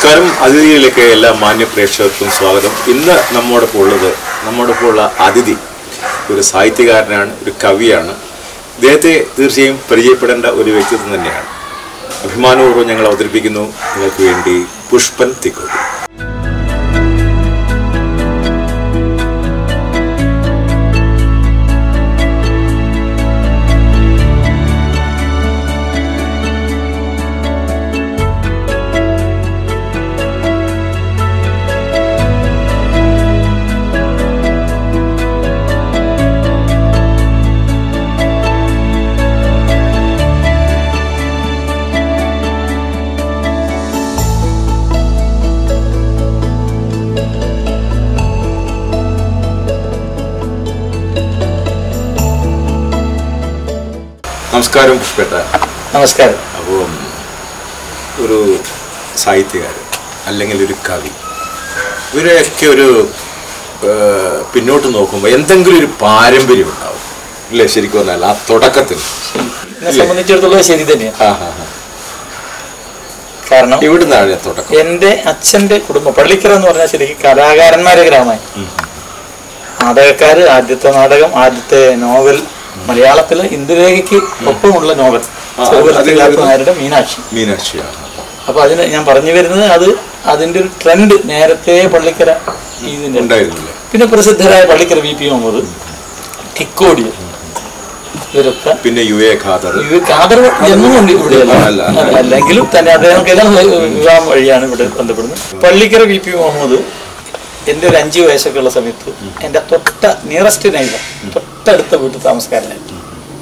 നമസ്കാരം അതിഥിയിലേക്ക് എല്ലാ മാന്യ പ്രേക്ഷകർക്കും സ്വാഗതം ഇന്ന് നമ്മോടൊപ്പം ഉള്ളത് നമ്മോടൊപ്പം ഉള്ള അതിഥി ഒരു സാഹിത്യകാരനാണ് ഒരു കവിയാണ് ഇദ്ദേഹത്തെ തീർച്ചയായും പരിചയപ്പെടേണ്ട ഒരു വ്യക്തിത്വം തന്നെയാണ് അഭിമാനപൂർവ്വം ഞങ്ങൾ അവതരിപ്പിക്കുന്നു നിങ്ങൾക്ക് വേണ്ടി പുഷ്പൻ തിക്കോടി നമസ്കാരം പുഷ്പേട്ട നമസ്കാരം അപ്പം ഒരു സാഹിത്യകാരൻ അല്ലെങ്കിൽ ഒരു കവി ഇവരെയൊക്കെ ഒരു ആ, പിന്നോട്ട് നോക്കുമ്പോൾ എന്തെങ്കിലും ഒരു പാരമ്പര്യം ഉണ്ടാവും ഇല്ലേ ശരിക്കും പറഞ്ഞാൽ ആ തുടക്കത്തിൽ എന്നെ സംബന്ധിച്ചിടത്തോളം ശരി തന്നെയാണ് ആ, ആ, ആ. കാരണം ഇവിടുന്നാണ് തുടക്കം എൻ്റെ അച്ഛൻ്റെ കുടുംബം പള്ളിക്കര എന്ന് പറഞ്ഞാൽ ശരിക്കും കലാകാരന്മാരെ ഗ്രാമമായി നാടകക്കാര് ആദ്യത്തെ നാടകം ആദ്യത്തെ നോവൽ മലയാളത്തിലെ ഇന്ദുരേഖയ്ക്ക് ഒപ്പമുള്ള നോവൽ ആ, ചെറുകത്തിലാത്ത നായരുടെ മീനാക്ഷി മീനാക്ഷിയാണ് അപ്പൊ അതിന് ഞാൻ പറഞ്ഞു വരുന്നത് അത് അതിന്റെ ഒരു ട്രെൻഡ് നേരത്തെ പള്ളിക്കര ഇതിന്റെ ഉണ്ടായിരുന്നില്ലേ പിന്നെ പ്രസിദ്ധരായ പള്ളിക്കര വി പി മുഹമ്മദ് ടിക്കോടി ഇവരൊക്കെ പിന്നെ യു എ ഖാദർ ഇത് കാതർ ജന്മമുണ്ട് ഇവിടെയല്ല അല്ല, അല്ല, അല്ലെങ്കിലും തന്നെ അദ്ദേഹം കല്യാണം വിവാഹം വഴിയാണ് ഇവിടെ ബന്ധപ്പെടുന്നത് പള്ളിക്കര വി പി മുഹമ്മദ് എൻ്റെ ഒരു അഞ്ച് വയസ്സൊക്കെ ഉള്ള സമയത്ത് എൻ്റെ തൊട്ട നിയറസ്റ്റ് നൈബർ തൊട്ടടുത്ത വീട്ടിൽ താമസക്കാരനായിരുന്നു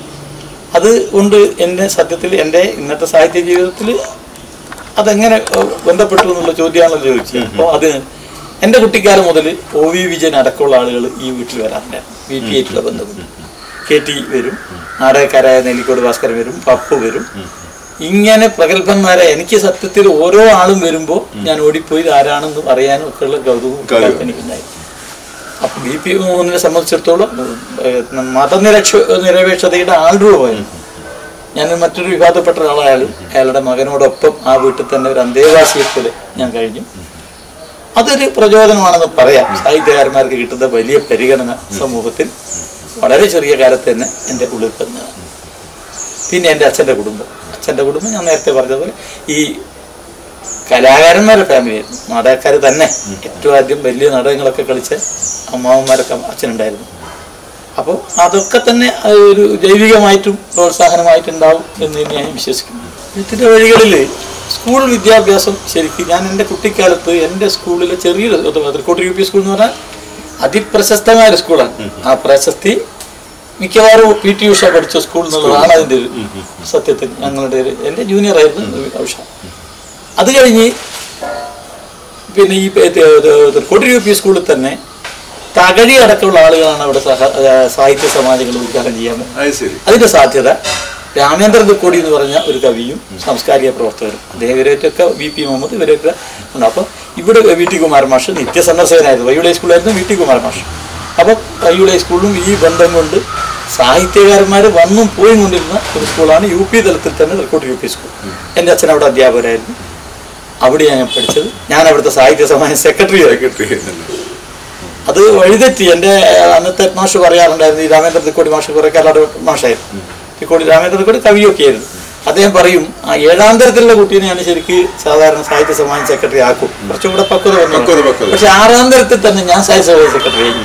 അത് കൊണ്ട് എൻ്റെ സത്യത്തിൽ എൻ്റെ ഇന്നത്തെ സാഹിത്യ ജീവിതത്തിൽ അതെങ്ങനെ ഏഹ്, ബന്ധപ്പെട്ടു എന്നുള്ള ചോദ്യമാണല്ലോ ചോദിച്ചത് അപ്പോൾ അത് എൻ്റെ കുട്ടിക്കാലം മുതൽ ഒ വി വിജയൻ അടക്കമുള്ള ആളുകൾ ഈ വീട്ടിൽ വരാറുണ്ടായിരുന്നു വി പി ആയിട്ടുള്ള ബന്ധപ്പെട്ട് കെ ടി വരും നാടകക്കാരായ നെല്ലിക്കോട് ഭാസ്കരൻ വരും പപ്പു വരും ഇങ്ങനെ പ്രഗത്ഭന്മാരെ എനിക്ക് സത്യത്തിൽ ഓരോ ആളും വരുമ്പോൾ ഞാൻ ഓടിപ്പോയി ഇത് ആരാണെന്ന് അറിയാനും ഒക്കെയുള്ള കൗതുകവും കൗതുകം. എനിക്കുണ്ടായി അപ്പൊ ബി പി മോഹനെ സംബന്ധിച്ചിടത്തോളം ഏഹ്, മതനിരക്ഷ നിരപേക്ഷതയുടെ ആൾരൂപമായിരുന്നു ഞാൻ മറ്റൊരു വിവാദപ്പെട്ട ഒരാളായാലും അയാളുടെ മകനോടൊപ്പം ആ വീട്ടിൽ തന്നെ ഒരു അന്തേവാസിയെ പോലെ ഞാൻ കഴിഞ്ഞു അതൊരു പ്രചോദനമാണെന്ന് പറയാം സാഹിത്യകാരന്മാർക്ക് കിട്ടുന്ന വലിയ പരിഗണന സമൂഹത്തിൽ വളരെ ചെറിയ കാലത്ത് തന്നെ എൻ്റെ ഉള്ളിൽ തന്നതാണ് പിന്നെ എൻ്റെ അച്ഛൻ്റെ കുടുംബം അച്ഛൻ്റെ കുടുംബം ഞാൻ നേരത്തെ പറഞ്ഞതുപോലെ ഈ കലാകാരന്മാരുടെ ഫാമിലിയായിരുന്നു നാടകക്കാർ തന്നെ ഏറ്റവും ആദ്യം വലിയ നാടകങ്ങളൊക്കെ കളിച്ച അമ്മാവന്മാരൊക്കെ അച്ഛനുണ്ടായിരുന്നു അപ്പോൾ അതൊക്കെ തന്നെ അത് ഒരു ജൈവികമായിട്ടും പ്രോത്സാഹനമായിട്ടുണ്ടാവും എന്ന് ഞാൻ വിശ്വസിക്കുന്നു ഇതിൻ്റെ വഴികളിൽ സ്കൂൾ വിദ്യാഭ്യാസം ശരിക്കും ഞാൻ എൻ്റെ കുട്ടിക്കാലത്ത് എൻ്റെ സ്കൂളിലെ ചെറിയൊരു തൃക്കോട്ട് യു പി സ്കൂൾ എന്ന് പറഞ്ഞാൽ അതിപ്രശസ്തമായ ഒരു സ്കൂളാണ് ആ പ്രശസ്തി മിക്കവാറും പി ടി ഉഷ പഠിച്ച സ്കൂൾ എന്നുള്ളതാണ് അതിൻ്റെ ഒരു സത്യത്തിൽ ഞങ്ങളുടെ ഒരു എൻ്റെ ജൂനിയർ ആയിരുന്നു ഉഷ അത് കഴിഞ്ഞ് പിന്നെ ഈ തൃക്കോട്ട് യു പി സ്കൂളിൽ തന്നെ തകഴി അടക്കമുള്ള ആളുകളാണ് അവിടെ സഹ- ആ, സാഹിത്യ സമാജങ്ങൾ ഉദ്ഘാടനം ചെയ്യാൻ പോകുന്നത്. അത് ശരി അതിന്റെ സാധ്യത രാമേന്ദ്ര തുക്കോടി എന്ന് പറഞ്ഞ ഒരു കവിയും സാംസ്കാരിക പ്രവർത്തകരും അദ്ദേഹം ഇവരൊക്കെ വി പി മുഹമ്മദ് ഇവരൊക്കെ ഉണ്ട് അപ്പോൾ ഇവിടെ വി ടി കുമാരൻ മാഷ് നിത്യസന്ദർശകനായിരുന്നു വൈയുടെ സ്കൂളായിരുന്നു വി ടി കുമാരൻ മാഷ് അപ്പോൾ വൈയുടെ സ്കൂളിലും ഈ ബന്ധം കൊണ്ട് സാഹിത്യകാരന്മാർ വന്നും പോയി കൊണ്ടിരുന്ന ഒരു സ്കൂളാണ് യു പി തലത്തിൽ തന്നെ തൃക്കോട്ട് യു പി സ്കൂൾ എൻ്റെ അച്ഛൻ അവിടെ അധ്യാപകരായിരുന്നു അവിടെയാണ് ഞാൻ പഠിച്ചത് ഞാൻ അവിടുത്തെ സാഹിത്യ സമാജ സെക്രട്ടറി ആയിരുന്നു സെക്രട്ടറി എന്നല്ലേ അത് വഴിതെറ്റി എൻ്റെ അന്നത്തെ മാഷ് പറയാറുണ്ടായിരുന്നു ഈ രാമേന്ദ്ര തിക്കോടി മാഷ് കുറെ കാലം മാഷായിരുന്നു തിക്കോടി രാമേന്ദ്ര തിക്കോടി കവിയൊക്കെ ആയിരുന്നു അദ്ദേഹം പറയും ആ ഏഴാം തരത്തിലുള്ള കുട്ടീനെയാണ് ശരിക്ക് സാധാരണ സാഹിത്യ സമാജം സെക്രട്ടറി ആക്കും കുറച്ചും കൂടെ പക്വത പക്വത, വന്നു പക്വത. പക്ഷെ ആറാം തരത്തിൽ തന്നെ ഞാൻ സാഹിത്യ സമാജ സെക്രട്ടറി ആയി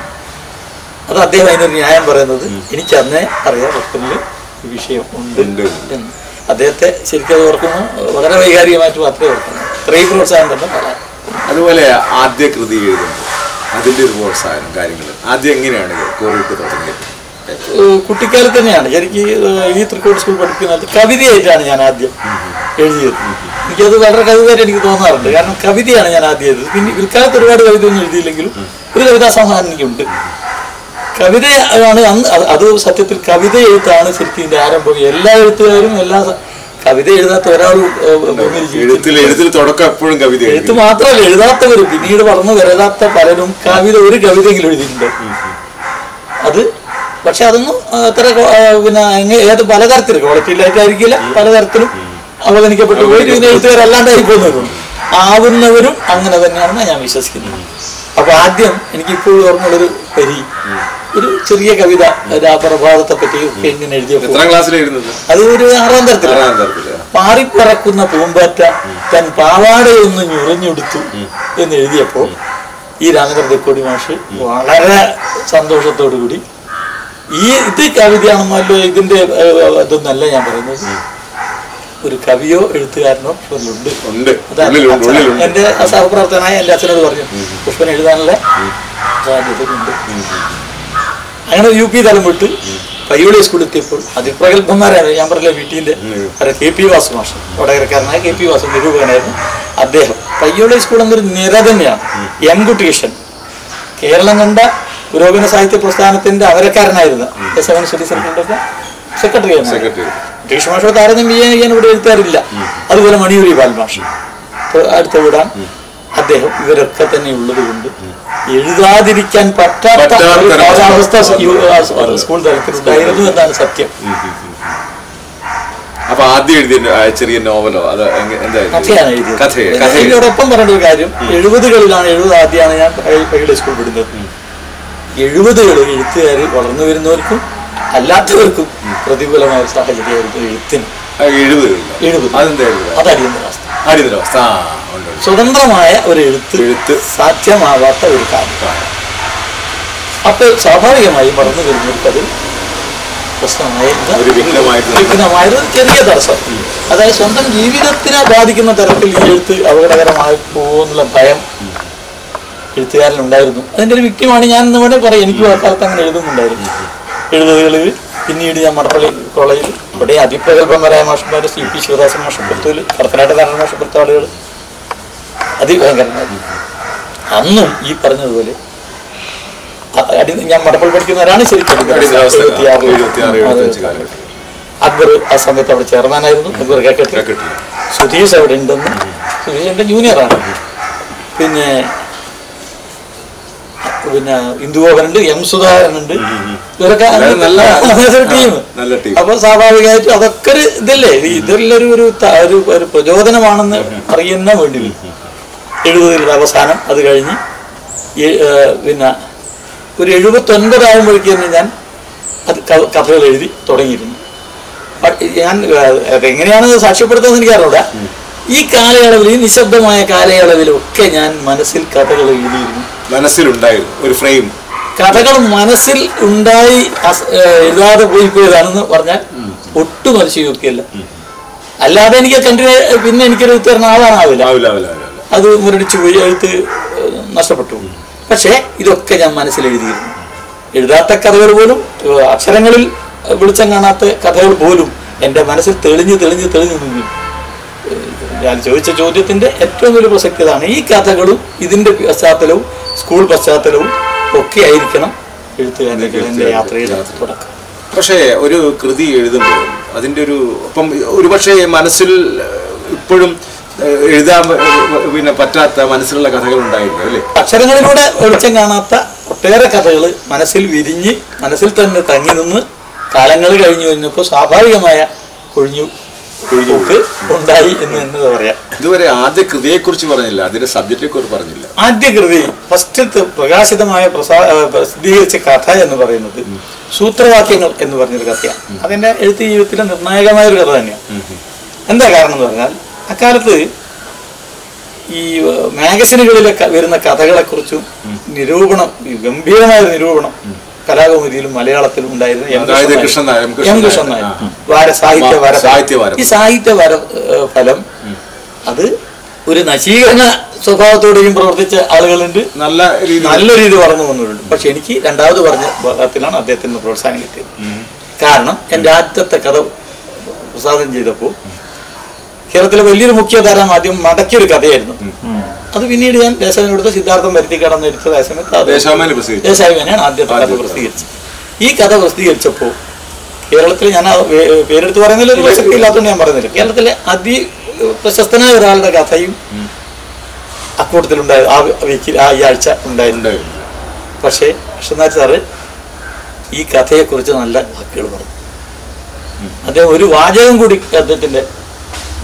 അത് അദ്ദേഹം അതിനൊരു ന്യായം പറയുന്നത് എനിക്ക് അന്നേ അറിയാം ഭക്തനിൽ ഈ വിഷയം ഉണ്ട് ഉണ്ട്. എന്ന്. അദ്ദേഹത്തെ ശരിക്കും അത് ഓർക്കുമ്പോൾ വളരെ വൈകാരികമായിട്ട് മാത്രമേ ഓർക്കുന്നു ഇത്രയും പ്രോത്സാഹനം തന്നെ പറയാം അതുപോലെ ആദ്യ കൃതി എഴുതുമ്പോൾ അതിൻ്റെ ഒരു പ്രോത്സാഹനം കാര്യങ്ങൾ ആദ്യം എങ്ങനെയാണ് ഇത് കോറിയിട്ട് തുടങ്ങിയത് ഏഹ് കുട്ടിക്കാലത്ത് തന്നെയാണ് എനിക്ക് ഏഹ് ഈ തൃക്കോട് സ്കൂൾ പഠിക്കുന്ന കാലത്ത് കവിതയായിട്ടാണ് ഞാൻ ആദ്യം എഴുതിയത് എനിക്കത് വളരെ കവിതയായിട്ട് എനിക്ക് തോന്നാറുണ്ട് കാരണം കവിതയാണ് ഞാൻ ആദ്യം എഴുതിയത് പിന്നെ പിൽക്കാലത്ത് ഒരുപാട് കവിതയൊന്നും എഴുതിയില്ലെങ്കിലും ഒരു കവിതാ സമാഹാരം എനിക്കുണ്ട് കവിത ആണ് അന്ന് അത് അത് സത്യത്തിൽ കവിത എഴുത്താണ് ശരിക്കും ഇതിന്റെ ആരംഭം എല്ലാ എഴുത്തുകാരും എല്ലാ സ- കവിത എഴുതാത്ത ഒരാളും ഏഹ് ഭൂമിയിൽ ജീവിച്ചിട്ടില്ല. എഴുത്തിൽ എഴുത്തിൽ തുടക്കം എപ്പോഴും കവിത എഴുത്ത് മാത്രമല്ല എഴുതാത്തവർ പിന്നീട് വളർന്നു വരാത്ത പലരും കവിത ഒരു കവിതയെങ്കിലും എഴുതിയിട്ടുണ്ട് അത് പക്ഷെ അതൊന്നും അത്ര കൊ- ആ, പിന്നെ എങ്ങ- ഏത് പലതരത്തിലും ക്വാളിറ്റി ഇല്ലായിട്ടായിരിക്കില്ല പലതരത്തിലും അവഗണിക്കപ്പെട്ടു പോയി പിന്നെ എഴുത്തുകാരല്ലാണ്ടായി പോകുന്നത് ആവുന്നവരും അങ്ങനെ തന്നെയാണെന്ന് ഞാൻ വിശ്വസിക്കുന്നു അപ്പൊ ആദ്യം എനിക്ക് ഇപ്പോഴും ഓർമ്മയുള്ളൊരു വരി ഒരു ചെറിയ കവിത രാപ്രഭാതത്തെ പറ്റി ഒക്കെ ഇങ്ങനെ എഴുതിയപ്പോൾ എത്രാം ക്ലാസ്സിലായിരുന്നത് അത് ഒരു ആറാം തരത്തിലാണ് ആറാം തരത്തില് പാറിപ്പറക്കുന്ന പൂമ്പാറ്റ തൻ പാവാടയൊന്ന് ഞുറിഞ്ഞെടുത്തു എന്ന് എഴുതിയപ്പോൾ ഈ രാമചന്ദ്ര തെക്കോടി മാഷ് വളരെ സന്തോഷത്തോടു കൂടി ഈ ഇത് കവിതയാണെന്നല്ലോ ഇതിന്റെ ഏഹ്, ഇതൊന്നല്ല ഞാൻ പറയുന്നത് ഒരു കവിയോ എഴുത്തുകാരനോ ഉണ്ട് ഉണ്ട് അതാണ് ഉള്ളിലുണ്ട് അച്ഛൻ- ഉള്ളിലുണ്ട് എന്റെ സഹപ്രവർത്തനായ എന്റെ അച്ഛനോട് പറഞ്ഞു പുഷ്പൻ എഴുതാനുള്ള സാധ്യതയുണ്ട് അങ്ങനെ യു പി തലം വിട്ട് പയ്യോളി സ്കൂളിൽ എത്തിയപ്പോൾ അതിപ്രഗത്ഭന്മാരാണ് ഞാൻ പറഞ്ഞില്ല വീട്ടിന്റെ കെ പി വാസു മാഷ് വടകരക്കാരനായ കെ പി വാസു നിരൂപകനായിരുന്നു അദ്ദേഹം പയ്യോളി സ്കൂൾ എന്നൊരു നിര തന്നെയാണ് എം കുട്ടിയേഷൻ കേരളം കണ്ട പുരോഗമന സാഹിത്യ പ്രസ്ഥാനത്തിന്റെ അവരക്കാരനായിരുന്നു എസ് എവൻ സ്റ്റഡി സെന്ററിന്റെ സെക്രട്ടറി ആയിരുന്നു സെക്രട്ടറി ബ്രിട്ടീഷ് ഭാഷ താരതമ്യം ചെയ്യാൻ ഇവിടെ എഴുത്താറില്ല അതുപോലെ മണിയൂരി ബാൽമാഷ് അടുത്ത വിടാൻ അദ്ദേഹം ഇവരൊക്കെ തന്നെ ഉള്ളത് കൊണ്ട് എഴുതാതിരിക്കാൻ പറ്റാത്ത പറ്റാത്ത ഒരു ഒരു കാലാവസ്ഥ അവസ്ഥ. യു- ആ സ്കൂൾ തലത്തിലുണ്ടായിരുന്നു എന്നാണ് സത്യം അപ്പൊ ആദ്യം എഴുതിയ ആ ചെറിയ നോവലോ അത് എങ്ങ- എന്തായിരുന്നു കഥയാണ് എഴുതിയത് കഥയെ പിന്നെ കഥയെ ഇതിനോടൊപ്പം പറഞ്ഞ ഒരു കാര്യം എഴുപതുകളിലാണ് എഴുപത് ആദ്യമാണ് ഞാൻ പയ്യുടെ സ്കൂൾ വിടുന്നത് എഴുപതുകളിൽ എഴുത്തുകാർ വളർന്നു വരുന്നവർക്കും അല്ലാത്തവർക്കും പ്രതികൂലമായ ഒരു സാഹചര്യമായിരുന്നു എഴുത്തിന് എഴുപത് എഴുപത് അതെന്തായിരുന്നു അത് അടിയന്തരാവസ്ഥ അടിയന്തരാവസ്ഥ ആ ഉണ്ട് ഉണ്ട്. സ്വതന്ത്രമായ ഒരു എഴുത്ത് എഴുത്ത് സാധ്യമാവാത്ത ഒരു കാര്യം അപ്പോൾ സ്വാഭാവികമായി വളർന്നു വരുന്നവർക്ക് അത് പ്രശ്നമായിരുന്ന ഒരു വിഘ്നമായിട്ട് വിഘ്നമായത് ചെറിയ തടസ്സം അതായത് സ്വന്തം ജീവിതത്തിനെ ബാധിക്കുന്ന തരത്തിൽ ഈ എഴുത്ത് അപകടകരമായി പോകുന്നുള്ള ഭയം എഴുത്തുകാരനുണ്ടായിരുന്നു അതിന്റെ ഒരു വ്യക്തിമാണ് ഞാൻ എന്ന് വേണേൽ പറയാം എനിക്കും ആ കാലത്ത് അങ്ങനെ എഴുതുന്നുണ്ടായിരുന്നു എഴുതുകളിൽ പിന്നീട് ഞാൻ മടപ്പള്ളി കോളേജിൽ അവിടെ അതിപ്രഗത്ഭന്മാരായ മാഷന്മാർ സി പി ശിവദാസൻ മാഷപ്പുറത്തിൽ കടത്തനാട്ടുകാരൻ മാഷപ്പുറത്തെ ആളുകൾ അതിഭയങ്കരമായിരുന്നു അന്നും ഈ പറഞ്ഞതുപോലെ അ- അടി ഞാൻ മടപ്പള്ളി പഠിക്കുന്നവരാണ് ശരിക്കും അടിയന്തരാവസ്ഥ എഴുപത്തിയാറിൽ. എഴുപത്തിയാറ് എഴുപത്തഞ്ച് കാലഘട്ടം അക്ബർ ആ സമയത്ത് അവിടെ ചെയർമാനായിരുന്നു അക്ബർ കേക്കറ്റ് കേട്ടില്ല സുധീഷ് അവിടെ ഉണ്ടെന്ന് സുധീഷ് എൻ്റെ ജൂനിയറാണ് പിന്നെ പിന്നെ ഇന്ദുഗോപനുണ്ട് എം സുധാകരനുണ്ട് ഇവരൊക്കെ എല്ലാവരും നല്ല ടീം നല്ല ടീം അപ്പൊ സ്വാഭാവികമായിട്ടും അതൊക്കെ ഒരു ഇതല്ലേ ഈ ഇതെല്ലാം ഒരു ത- ഒരു ഒരു പ്രചോദനമാണെന്ന് അറിയുന്ന വേണ്ടി വരും. എഴുപതിലുള്ള അവസാനം അത് കഴിഞ്ഞ് എ- ഏ, പിന്നെ ഒരു എഴുപത്തൊൻപതാകുമ്പോഴേക്ക് തന്നെ ഞാൻ അത് ക- കഥകൾ എഴുതി തുടങ്ങിയിരുന്നു അ- ഞാൻ ഏ, അതെങ്ങനെയാണ് സാക്ഷ്യപ്പെടുത്തുന്നത് എനിക്ക് അറിഞ്ഞൂടാ ഈ കാലയളവിൽ ഈ നിശബ്ദമായ കാലയളവിലൊക്കെ ഞാൻ മനസ്സിൽ കഥകൾ എഴുതിയിരുന്നു മനസ്സിലുണ്ടായിരുന്നു ഒരു ഫ്രെയിം കഥകൾ മനസ്സിൽ ഉണ്ടായി അസ്- ഏ, എഴുതാതെ പോയി പോയതാണെന്ന് പറഞ്ഞാൽ ഒട്ടും അതിശയോക്തിയല്ല അല്ലാതെ എനിക്ക് കണ്ടിന്യൂ പിന്നെ എനിക്കൊരു ഉത്തരണം ആവാനാവില്ല ആവില്ല ആവില്ല ആവില്ല ആവില്ല. അത് മുരടിച്ചു പോയി എഴുത്ത് ഏഹ്, നഷ്ടപ്പെട്ടു പക്ഷേ ഇതൊക്കെ ഞാൻ മനസ്സിൽ എഴുതിയിരുന്നു എഴുതാത്ത കഥകൾ പോലും ഏഹ്, അക്ഷരങ്ങളിൽ വെളിച്ചം കാണാത്ത കഥകൾ പോലും എൻ്റെ മനസ്സിൽ തെളിഞ്ഞ് തെളിഞ്ഞ് തെളിഞ്ഞ് നിന്നു ഏഹ്, ഞാൻ ചോദിച്ച ചോദ്യത്തിന്റെ ഏറ്റവും വലിയ പ്രസക്തി ഇതാണ് ഈ കഥകളും ഇതിന്റെ പശ്ചാത്തലവും സ്കൂൾ പശ്ചാത്തലവും ഒക്കെ ആയിരിക്കണം എഴുത്തുകാരൻ്റെ എൻ്റെ യാത്രയുടെ തുടക്കം പക്ഷേ ഒരു കൃതി എഴുതുമ്പോൾ അതിൻ്റെ ഒരു അപ്പം ഒരു പക്ഷേ മനസ്സിൽ ഇപ്പോഴും ഏഹ്, എഴുതാൻ ഏഹ്, പിന്നെ പറ്റാത്ത മനസ്സിലുള്ള കഥകൾ ഉണ്ടായിരുന്നു അല്ലേ അക്ഷരങ്ങളിലൂടെ വെളിച്ചം കാണാത്ത ഒട്ടേറെ കഥകൾ മനസ്സിൽ വിരിഞ്ഞ് മനസ്സിൽ തന്നെ തങ്ങി നിന്ന് കാലങ്ങൾ കഴിഞ്ഞു കഴിഞ്ഞപ്പോൾ സ്വാഭാവികമായ കൊഴിഞ്ഞു കൊഴിഞ്ഞുക്ക് ഉണ്ടായി എന്ന് തന്നെ പറയാം ഇതുവരെ ആദ്യ കൃതിയെക്കുറിച്ച് പറഞ്ഞില്ല അതിന്റെ സബ്ജക്റ്റിനെ കുറിച്ച് പറഞ്ഞില്ല ആദ്യ കൃതി ഫസ്റ്റ് പ്രകാശിതമായ പ്രസാ ആ, പ്രസിദ്ധീകരിച്ച കഥ എന്ന് പറയുന്നത് സൂത്രവാക്യങ്ങൾ എന്ന് പറഞ്ഞൊരു കഥയാണ് അതിന്റെ എഴുത്ത് ജീവിതത്തിലെ നിർണായകമായ ഒരു കഥ തന്നെയാണ് എന്താ കാരണം എന്ന് പറഞ്ഞാൽ അക്കാലത്ത് ഈ ഏഹ്, മാഗസിനുകളിലൊക്കെ വരുന്ന കഥകളെക്കുറിച്ചും നിരൂപണം ഈ ഗംഭീരമായ ഒരു നിരൂപണം കലാകൗമുദിയിലും മലയാളത്തിലും ഉണ്ടായിരുന്ന എം അതായത് കൃഷ്ണൻ കൃഷ്ണൻ നായർ, എം നായർ. കൃഷ്ണൻ എം കൃഷ്ണൻ നായർ. നായർ ആ. വാര സാഹിത്യ വര സാഹിത്യവാരം. ഈ സാഹിത്യ വര ഏഹ്, ഫലം അത് ഒരു നശീകരണ സ്വഭാവത്തോടെയും പ്രവർത്തിച്ച ആളുകളുണ്ട് നല്ല രീതിയിൽ നല്ല രീതി വളർന്നു വന്നിട്ടുണ്ട് പക്ഷെ എനിക്ക് രണ്ടാമത് പറഞ്ഞ ഭാഗത്തിലാണ് അദ്ദേഹത്തിന് പ്രോത്സാഹനം കിട്ടിയത് കാരണം എൻ്റെ ആദ്യത്തെ കഥ പ്രസാദം ചെയ്തപ്പോൾ കേരളത്തിലെ വലിയൊരു മുഖ്യധാര മാധ്യമം മടക്കിയൊരു കഥയായിരുന്നു അത് പിന്നീട് ഞാൻ ദേശാഭിമാനി കൊടുത്ത സിദ്ധാർത്ഥം വരുത്തി കടന്ന് എടുത്ത സമയത്ത് അത് ദേശാഭിമാനി പ്രസിദ്ധീകരിച്ചു. ദേശാഭിമാനിയാണ് ആദ്യത്തെ കഥ ആദ്യത്തെ. പ്രസിദ്ധീകരിച്ചത് ഈ കഥ പ്രസിദ്ധീകരിച്ചപ്പോൾ കേരളത്തിൽ ഞാൻ ആ വേ- പേരെടുത്ത് പറയുന്നതിൽ ഒരു പ്രസക്തി ഇല്ലാത്തതുകൊണ്ട് ഞാൻ പറയുന്നില്ല കേരളത്തിലെ അതി പ്രശസ്തനായ ഒരാളുടെ കഥയും അക്കൂട്ടത്തിലുണ്ടായിരുന്നു ആ വീക്കിൽ ആ ഈ ആഴ്ച ഉണ്ടായിരുന്നു ഉണ്ടായിരുന്നു പക്ഷേ കൃഷ്ണനാഥ് സാറ് ഈ കഥയെക്കുറിച്ച് നല്ല വാക്കുകൾ പറഞ്ഞു അദ്ദേഹം ഒരു വാചകം കൂടി അദ്ദേഹത്തിന്റെ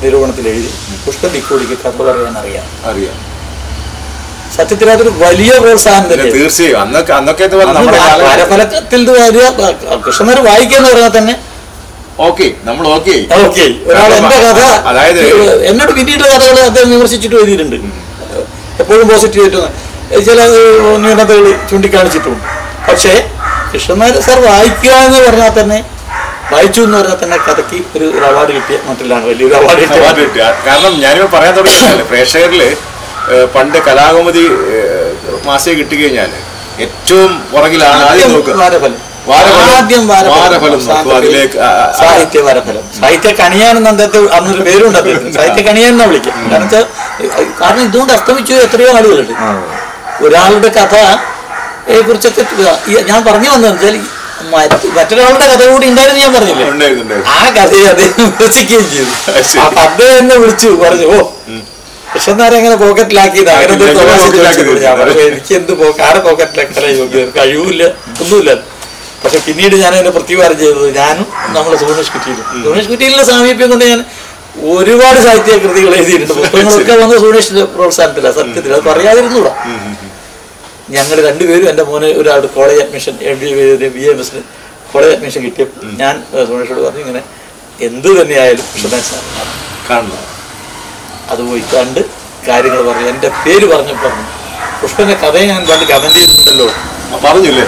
നിരൂപണത്തിൽ എഴുതി പുഷ്പ ദിക്കോടിക്ക് കഥ പറയാൻ അറിയാം അറിയാം സത്യത്തിൽ അതൊരു വലിയ പ്രോത്സാഹനം പിന്നെ തന്നെ തീർച്ചയായും അന്നൊക്കെ അന്നൊക്കെ എന്ന് പറഞ്ഞാൽ നമ്മുടെ കാലഘട്ടം വാരഫലത്തിൽ വലിയ കൃഷ്ണന്മാർ വായിക്കാന്ന് പറഞ്ഞാൽ തന്നെ ഓക്കെ നമ്മൾ ഓക്കെ ഓക്കെ ഒരാൾ എന്റെ കഥ അതായത് എന്നോട് പിന്നീട് കഥകൾ അദ്ദേഹം വിമർശിച്ചിട്ട് എഴുതിയിട്ടുണ്ട് എപ്പോഴും പോസിറ്റീവ് ആയിട്ട് ചില ഏഹ്, ന്യൂനതകൾ ചൂണ്ടിക്കാണിച്ചിട്ടുണ്ട് പക്ഷേ കൃഷ്ണനായർ സാർ വായിക്കുക എന്ന് പറഞ്ഞാൽ തന്നെ വായിച്ചു എന്ന് പറഞ്ഞാൽ തന്നെ കഥയ്ക്ക് ഒരു അവാർഡ് കിട്ടിയ മറ്റിലാണ് വലിയൊരു അവാർഡ് അവാർഡ് കിട്ടിയ കിട്ടിയ കാരണം ഞാനിപ്പോ പറയാൻ തുടങ്ങിയതല്ലേ പ്രേക്ഷകരില് ഏഹ്, പണ്ട് കലാകൗമുദി മാസിക കിട്ടിക്കഴിഞ്ഞാൽ ഏറ്റവും പുറകിലാണ് ആദ്യം നോക്കുക വാരഫലം വാരഫലം. ആദ്യം വാരഫലം നോക്കും. സാഹിത്യ- അതിലേക്ക് ആ, ആ, സാഹിത്യ വാരഫലം സാഹിത്യ കണിയാൻ അദ്ദേഹത്തെ അന്നൊരു പേരുണ്ട് അദ്ദേഹത്തിന് സാഹിത്യ കണിയാൻ എന്നാ വിളിക്കുക കാരണം വെച്ചാൽ കാരണം ഇതുകൊണ്ട് അസ്തമിച്ചു എത്രയോ ആളുകളുണ്ട് ഒരാളുടെ കഥ കുറിച്ചൊക്കെ ഈ- ഞാൻ പറഞ്ഞു വന്നതെന്ന് വെച്ചാൽ ഈ മറ്റ് മറ്റൊരാളുടെ കഥ കൂടി ഉണ്ടായിരുന്നു ഞാൻ പറഞ്ഞില്ലേ ഉണ്ടായിരുന്നു, ഉണ്ടായിരുന്നു. ആ കഥയെ അദ്ദേഹം വിമർശിക്കുകയും ചെയ്തു അത് ശരി. അപ്പൊ അദ്ദേഹം എന്നെ വിളിച്ചു പറഞ്ഞു ഓ കൃഷ്ണനാരെ അങ്ങനെ പോക്കറ്റിലാക്കിയത് അങ്ങനെ എന്തോ പോക്കറ്റിലാക്കി തമാശ പോക്കറ്റിലാക്കി ചോദിച്ചു. ഞാൻ പറഞ്ഞു, എനിക്ക് എന്ത് പോക്ക് ആരെ പോക്കറ്റിലാക്കാൻ യോഗ്യത കഴിവില്ല ഒന്നുമില്ല പക്ഷെ പിന്നീട് ഞാൻ അതിനെ പ്രത്യുവാരം ചെയ്തത് ഞാനും നമ്മളെ സുഗണേഷ് കുറ്റിയിലും സുഗണേഷ് കുറ്റിയിലെ സാമീപ്യം കൊണ്ട് ഞാൻ ഒരുപാട് സാഹിത്യ കൃതികൾ എഴുതിയിട്ടുണ്ട് പുസ്തകങ്ങളൊക്കെ വന്ന് സുഗണേഷിന്റെ പ്രോത്സാഹനത്തിലാണ് സത്യത്തിൽ അത് പറയാതിരുന്നൂടാ ഞങ്ങൾ രണ്ടുപേരും എൻ്റെ മോന് ഒരാൾ college admission M B B M എസിന് കോളേജ് അഡ്മിഷൻ കിട്ടിയപ്പോൾ ഞാൻ ഏഹ്, സുമേഷോട് പറഞ്ഞു ഇങ്ങനെ എന്ത് തന്നെയായാലും കൃഷ്ണൻ സാർ കാണണം അത് പോയി കണ്ട് കാര്യങ്ങൾ പറഞ്ഞു എൻ്റെ പേര് പറഞ്ഞു പറഞ്ഞു പുഷ്പന്റെ കഥയെ ഞാൻ പണ്ട് കമന്റ് ചെയ്തിട്ടുണ്ടല്ലോ ആ, പറഞ്ഞില്ലേ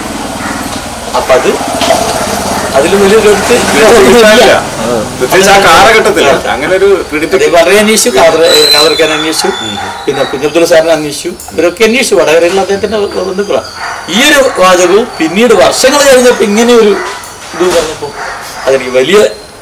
അപ്പൊ അത് അതിലും വലിയൊരു എടുത്ത് കിട്ടാനില്ല. പ്രത്യേകിച്ച് ആ കാലഘട്ടത്തിൽ അങ്ങനെ ഒരു ക്രെഡിറ്റ് അതേ വളരെ അന്വേഷിച്ചു കാതർക്കാൻ അന്വേഷിച്ചു പിന്നെ കുഞ്ഞബ്ദുൽ സാറിനെ അന്വേഷിച്ചു ഇവരൊക്കെ അന്വേഷിച്ചു വടകരയിലുള്ള അദ്ദേഹത്തിന്റെ ബന്ധുക്കളാണ് ഈ ഒരു വാചകവും പിന്നീട് വർഷങ്ങൾ കഴിഞ്ഞപ്പോൾ ഇങ്ങനെ ഒരു ഇത് പറഞ്ഞപ്പോൾ അതെനിക്ക് വലിയ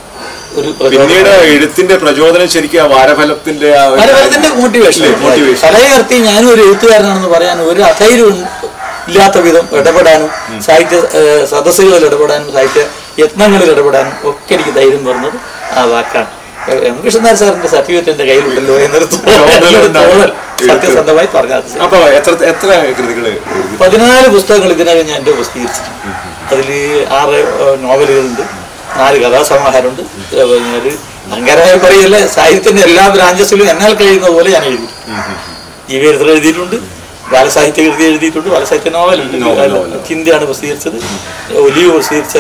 ഒരു പ്രചോദനം. പിന്നീട് എഴുത്തിന്റെ പ്രചോദനം ശരിക്കും ആ വാരഫലത്തിന്റെ ആ ഒരു- മലയാളത്തിന്റെ മോട്ടിവേഷൻ ഇല്ലേ, motivation. തലയുയർത്തി ഞാനും ഒരു എഴുത്തുകാരനാണെന്ന് പറയാൻ ഒരു അധൈര്യവും ഇല്ലാത്ത വിധം ഇടപെടാനും സാഹിത്യ ഏഹ്, സദസ്സുകളിൽ ഇടപെടാനും സാഹിത്യ യത്നങ്ങളിൽ ഇടപെടാനും ഒക്കെ എനിക്ക് ധൈര്യം പറഞ്ഞത് ആ വാക്കാണ് ഏഹ്, എം കൃഷ്ണനാഥ് സാറിന്റെ സർട്ടിഫിക്കറ്റ് എന്റെ കയ്യിലുണ്ടല്ലോ എന്നൊരു തോന്നൽ ഒരു തോന്നൽ സത്യസന്ധമായി പറഞ്ഞത് അപ്പൊ എത്ര എത്ര കൃതികൾ എഴുതി പതിനാല് പുസ്തകങ്ങൾ ഇതിനകം ഞാൻ എൻ്റെ പ്രസിദ്ധീകരിച്ചിട്ടുണ്ട് അതിൽ ആറ് ഏഹ്, നോവലുകളുണ്ട് നാല് കഥാസമാഹാരമുണ്ട് ഏഹ്, പിന്നെ ഒരു അഹങ്കാരമായി പറയല്ലേ സാഹിത്യത്തിന്റെ എല്ലാ ബ്രാഞ്ചസിലും എന്നാൽ കഴിയുന്ന പോലെ ഞാൻ എഴുതി ജീവചരിത്രം എഴുതിയിട്ടുണ്ട് ബാലസാഹിത്യ കൃതി എഴുതിയിട്ടുണ്ട് ബാലസാഹിത്യ നോവലുണ്ട് നോവൽ, നോവൽ. ചിന്തയാണ് പ്രസിദ്ധീകരിച്ചത് ഒലിവ് പ്രസിദ്ധീകരിച്ച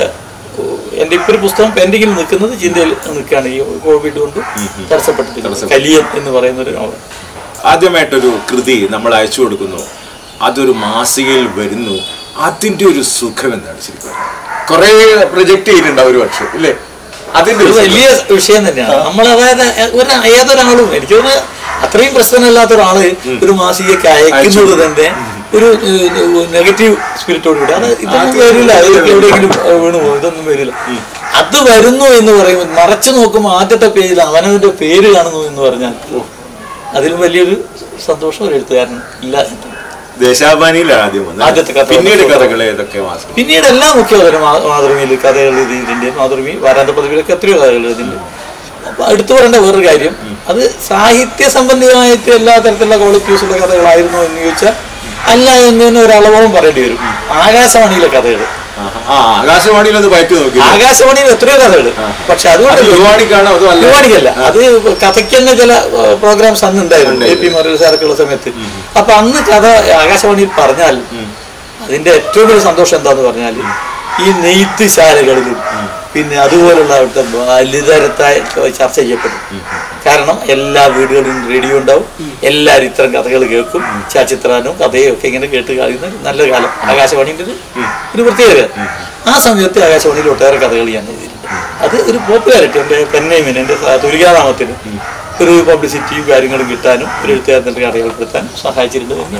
എൻ്റെ ഇപ്പോൾ ഒരു പുസ്തകം പെൻഡിങ്ങിൽ നിൽക്കുന്നത് ചിന്തയിൽ നിൽക്കുകയാണ് ഈ കോവിഡ് കൊണ്ട് തടസ്സപ്പെട്ടിട്ട് കലിയൻ എന്ന് പറയുന്ന ഒരു നോവൽ ആദ്യമായിട്ടൊരു കൃതി നമ്മൾ അയച്ചു കൊടുക്കുന്നു അതൊരു മാസികയിൽ വരുന്നു അതിന്റെ ഒരു സുഖം എന്താണ് ശരിക്കും കുറെ പ്രൊജക്ട് ചെയ്തിട്ടുണ്ടാവും ഒരു പക്ഷെ ഇല്ലേ അതിന്റെ ഒരു ഒരു സുഖം. വലിയ വിഷയം തന്നെയാണ് നമ്മൾ അതായത് ഒരു ഏതൊരാളും എനിക്ക് തോന്നുന്നു അത്രയും പ്രശ്നമില്ലാത്ത ഒരാള് ഒരു മാസികയ്ക്ക് അയക്കുന്നത് തന്നെ ഒരു നെഗറ്റീവ് സ്പിരിറ്റോട് കൂടി അത് ഇതൊന്നും വരില്ല അതിലൊക്കെ എവിടെയെങ്കിലും ഏഹ്, വീണു പോകും ഇതൊന്നും വരില്ല അത് വരുന്നു എന്ന് പറയുമ്പോൾ മറച്ചു നോക്കുമ്പോൾ ആദ്യത്തെ പേജിൽ അവനവന്റെ പേര് കാണുന്നു എന്ന് പറഞ്ഞാൽ അതിലും വലിയൊരു സന്തോഷം ഒരു എഴുത്തുകാരൻ ഇല്ല എന്ന്. ദേശാഭിമാനിയിലാണ് ആദ്യം വന്നത് ആദ്യത്തെ കഥ പിന്നീട് വന്നത്. കഥകൾ ഏതൊക്കെ മാസം പിന്നീട് എല്ലാ മുഖ്യപരം മാതൃഭൂമിയിൽ കഥകൾ എഴുതിയിട്ടുണ്ട് മാതൃഭൂമി വാരാന്ത പദവിയിലൊക്കെ എത്രയോ കഥകൾ എഴുതിയിട്ടുണ്ട് അപ്പൊ എടുത്തു പറയേണ്ട വേറൊരു കാര്യം അത് സാഹിത്യ സംബന്ധിയായിട്ട് എല്ലാ തരത്തിലുള്ള ക്വാളിറ്റീസുള്ള കഥകളായിരുന്നു എന്ന് ചോദിച്ചാൽ അല്ല എന്നതിന് ഒരു അളവും പറയേണ്ടി വരും ആകാശവാണിയിലെ കഥകൾ ആഹാ. ആ ആകാശവാണിയിൽ ഒന്ന് പയറ്റി നോക്കി ആകാശവാണിയിൽ എത്രയോ കഥകൾ പക്ഷെ അത് അതുകൊണ്ട് യുവാണിക്കാണോ അതോ അല്ല പരിപാടിക്കല്ല അത് കഥയ്ക്ക് തന്നെ ചില പ്രോഗ്രാംസ് അന്ന് ഉണ്ടായിരുന്നു എ പി മറിയ സാറൊക്കെ ഉള്ള സമയത്ത് അപ്പൊ അന്ന് കഥ ആകാശവാണിയിൽ പറഞ്ഞാൽ അതിന്റെ ഏറ്റവും വലിയ സന്തോഷം എന്താന്ന് പറഞ്ഞാൽ ഈ നെയ്ത്ത് ശാലകളിലും പിന്നെ അതുപോലുള്ള അവിടുത്തെ ലളിതരത്തായി ചർച്ച ചെയ്യപ്പെടും കാരണം എല്ലാ വീടുകളിലും റേഡിയോ ഉണ്ടാവും എല്ലാവരും ഇത്തരം കഥകൾ കേൾക്കും ചലച്ചിത്രാനും കഥയും ഒക്കെ ഇങ്ങനെ കേട്ട് കഴിയുന്ന നല്ല കാലം ആകാശവാണിൻ്റെ ഒരു ഒരു പ്രത്യേകത ആ സമയത്ത് ആകാശവാണിയിൽ ഒട്ടേറെ കഥകൾ ഞാൻ എഴുതിയിട്ടുണ്ട് അത് ഒരു പോപ്പുലാരിറ്റി എൻ്റെ പെന്നേമിന് എൻ്റെ തുലികാനാമത്തിന് ഒരു പബ്ലിസിറ്റിയും കാര്യങ്ങളും കിട്ടാനും ഒരു എഴുത്തുകാരൻ്റെ കഥകൾപ്പെടുത്താനും സഹായിച്ചിട്ടുണ്ട് എന്ന്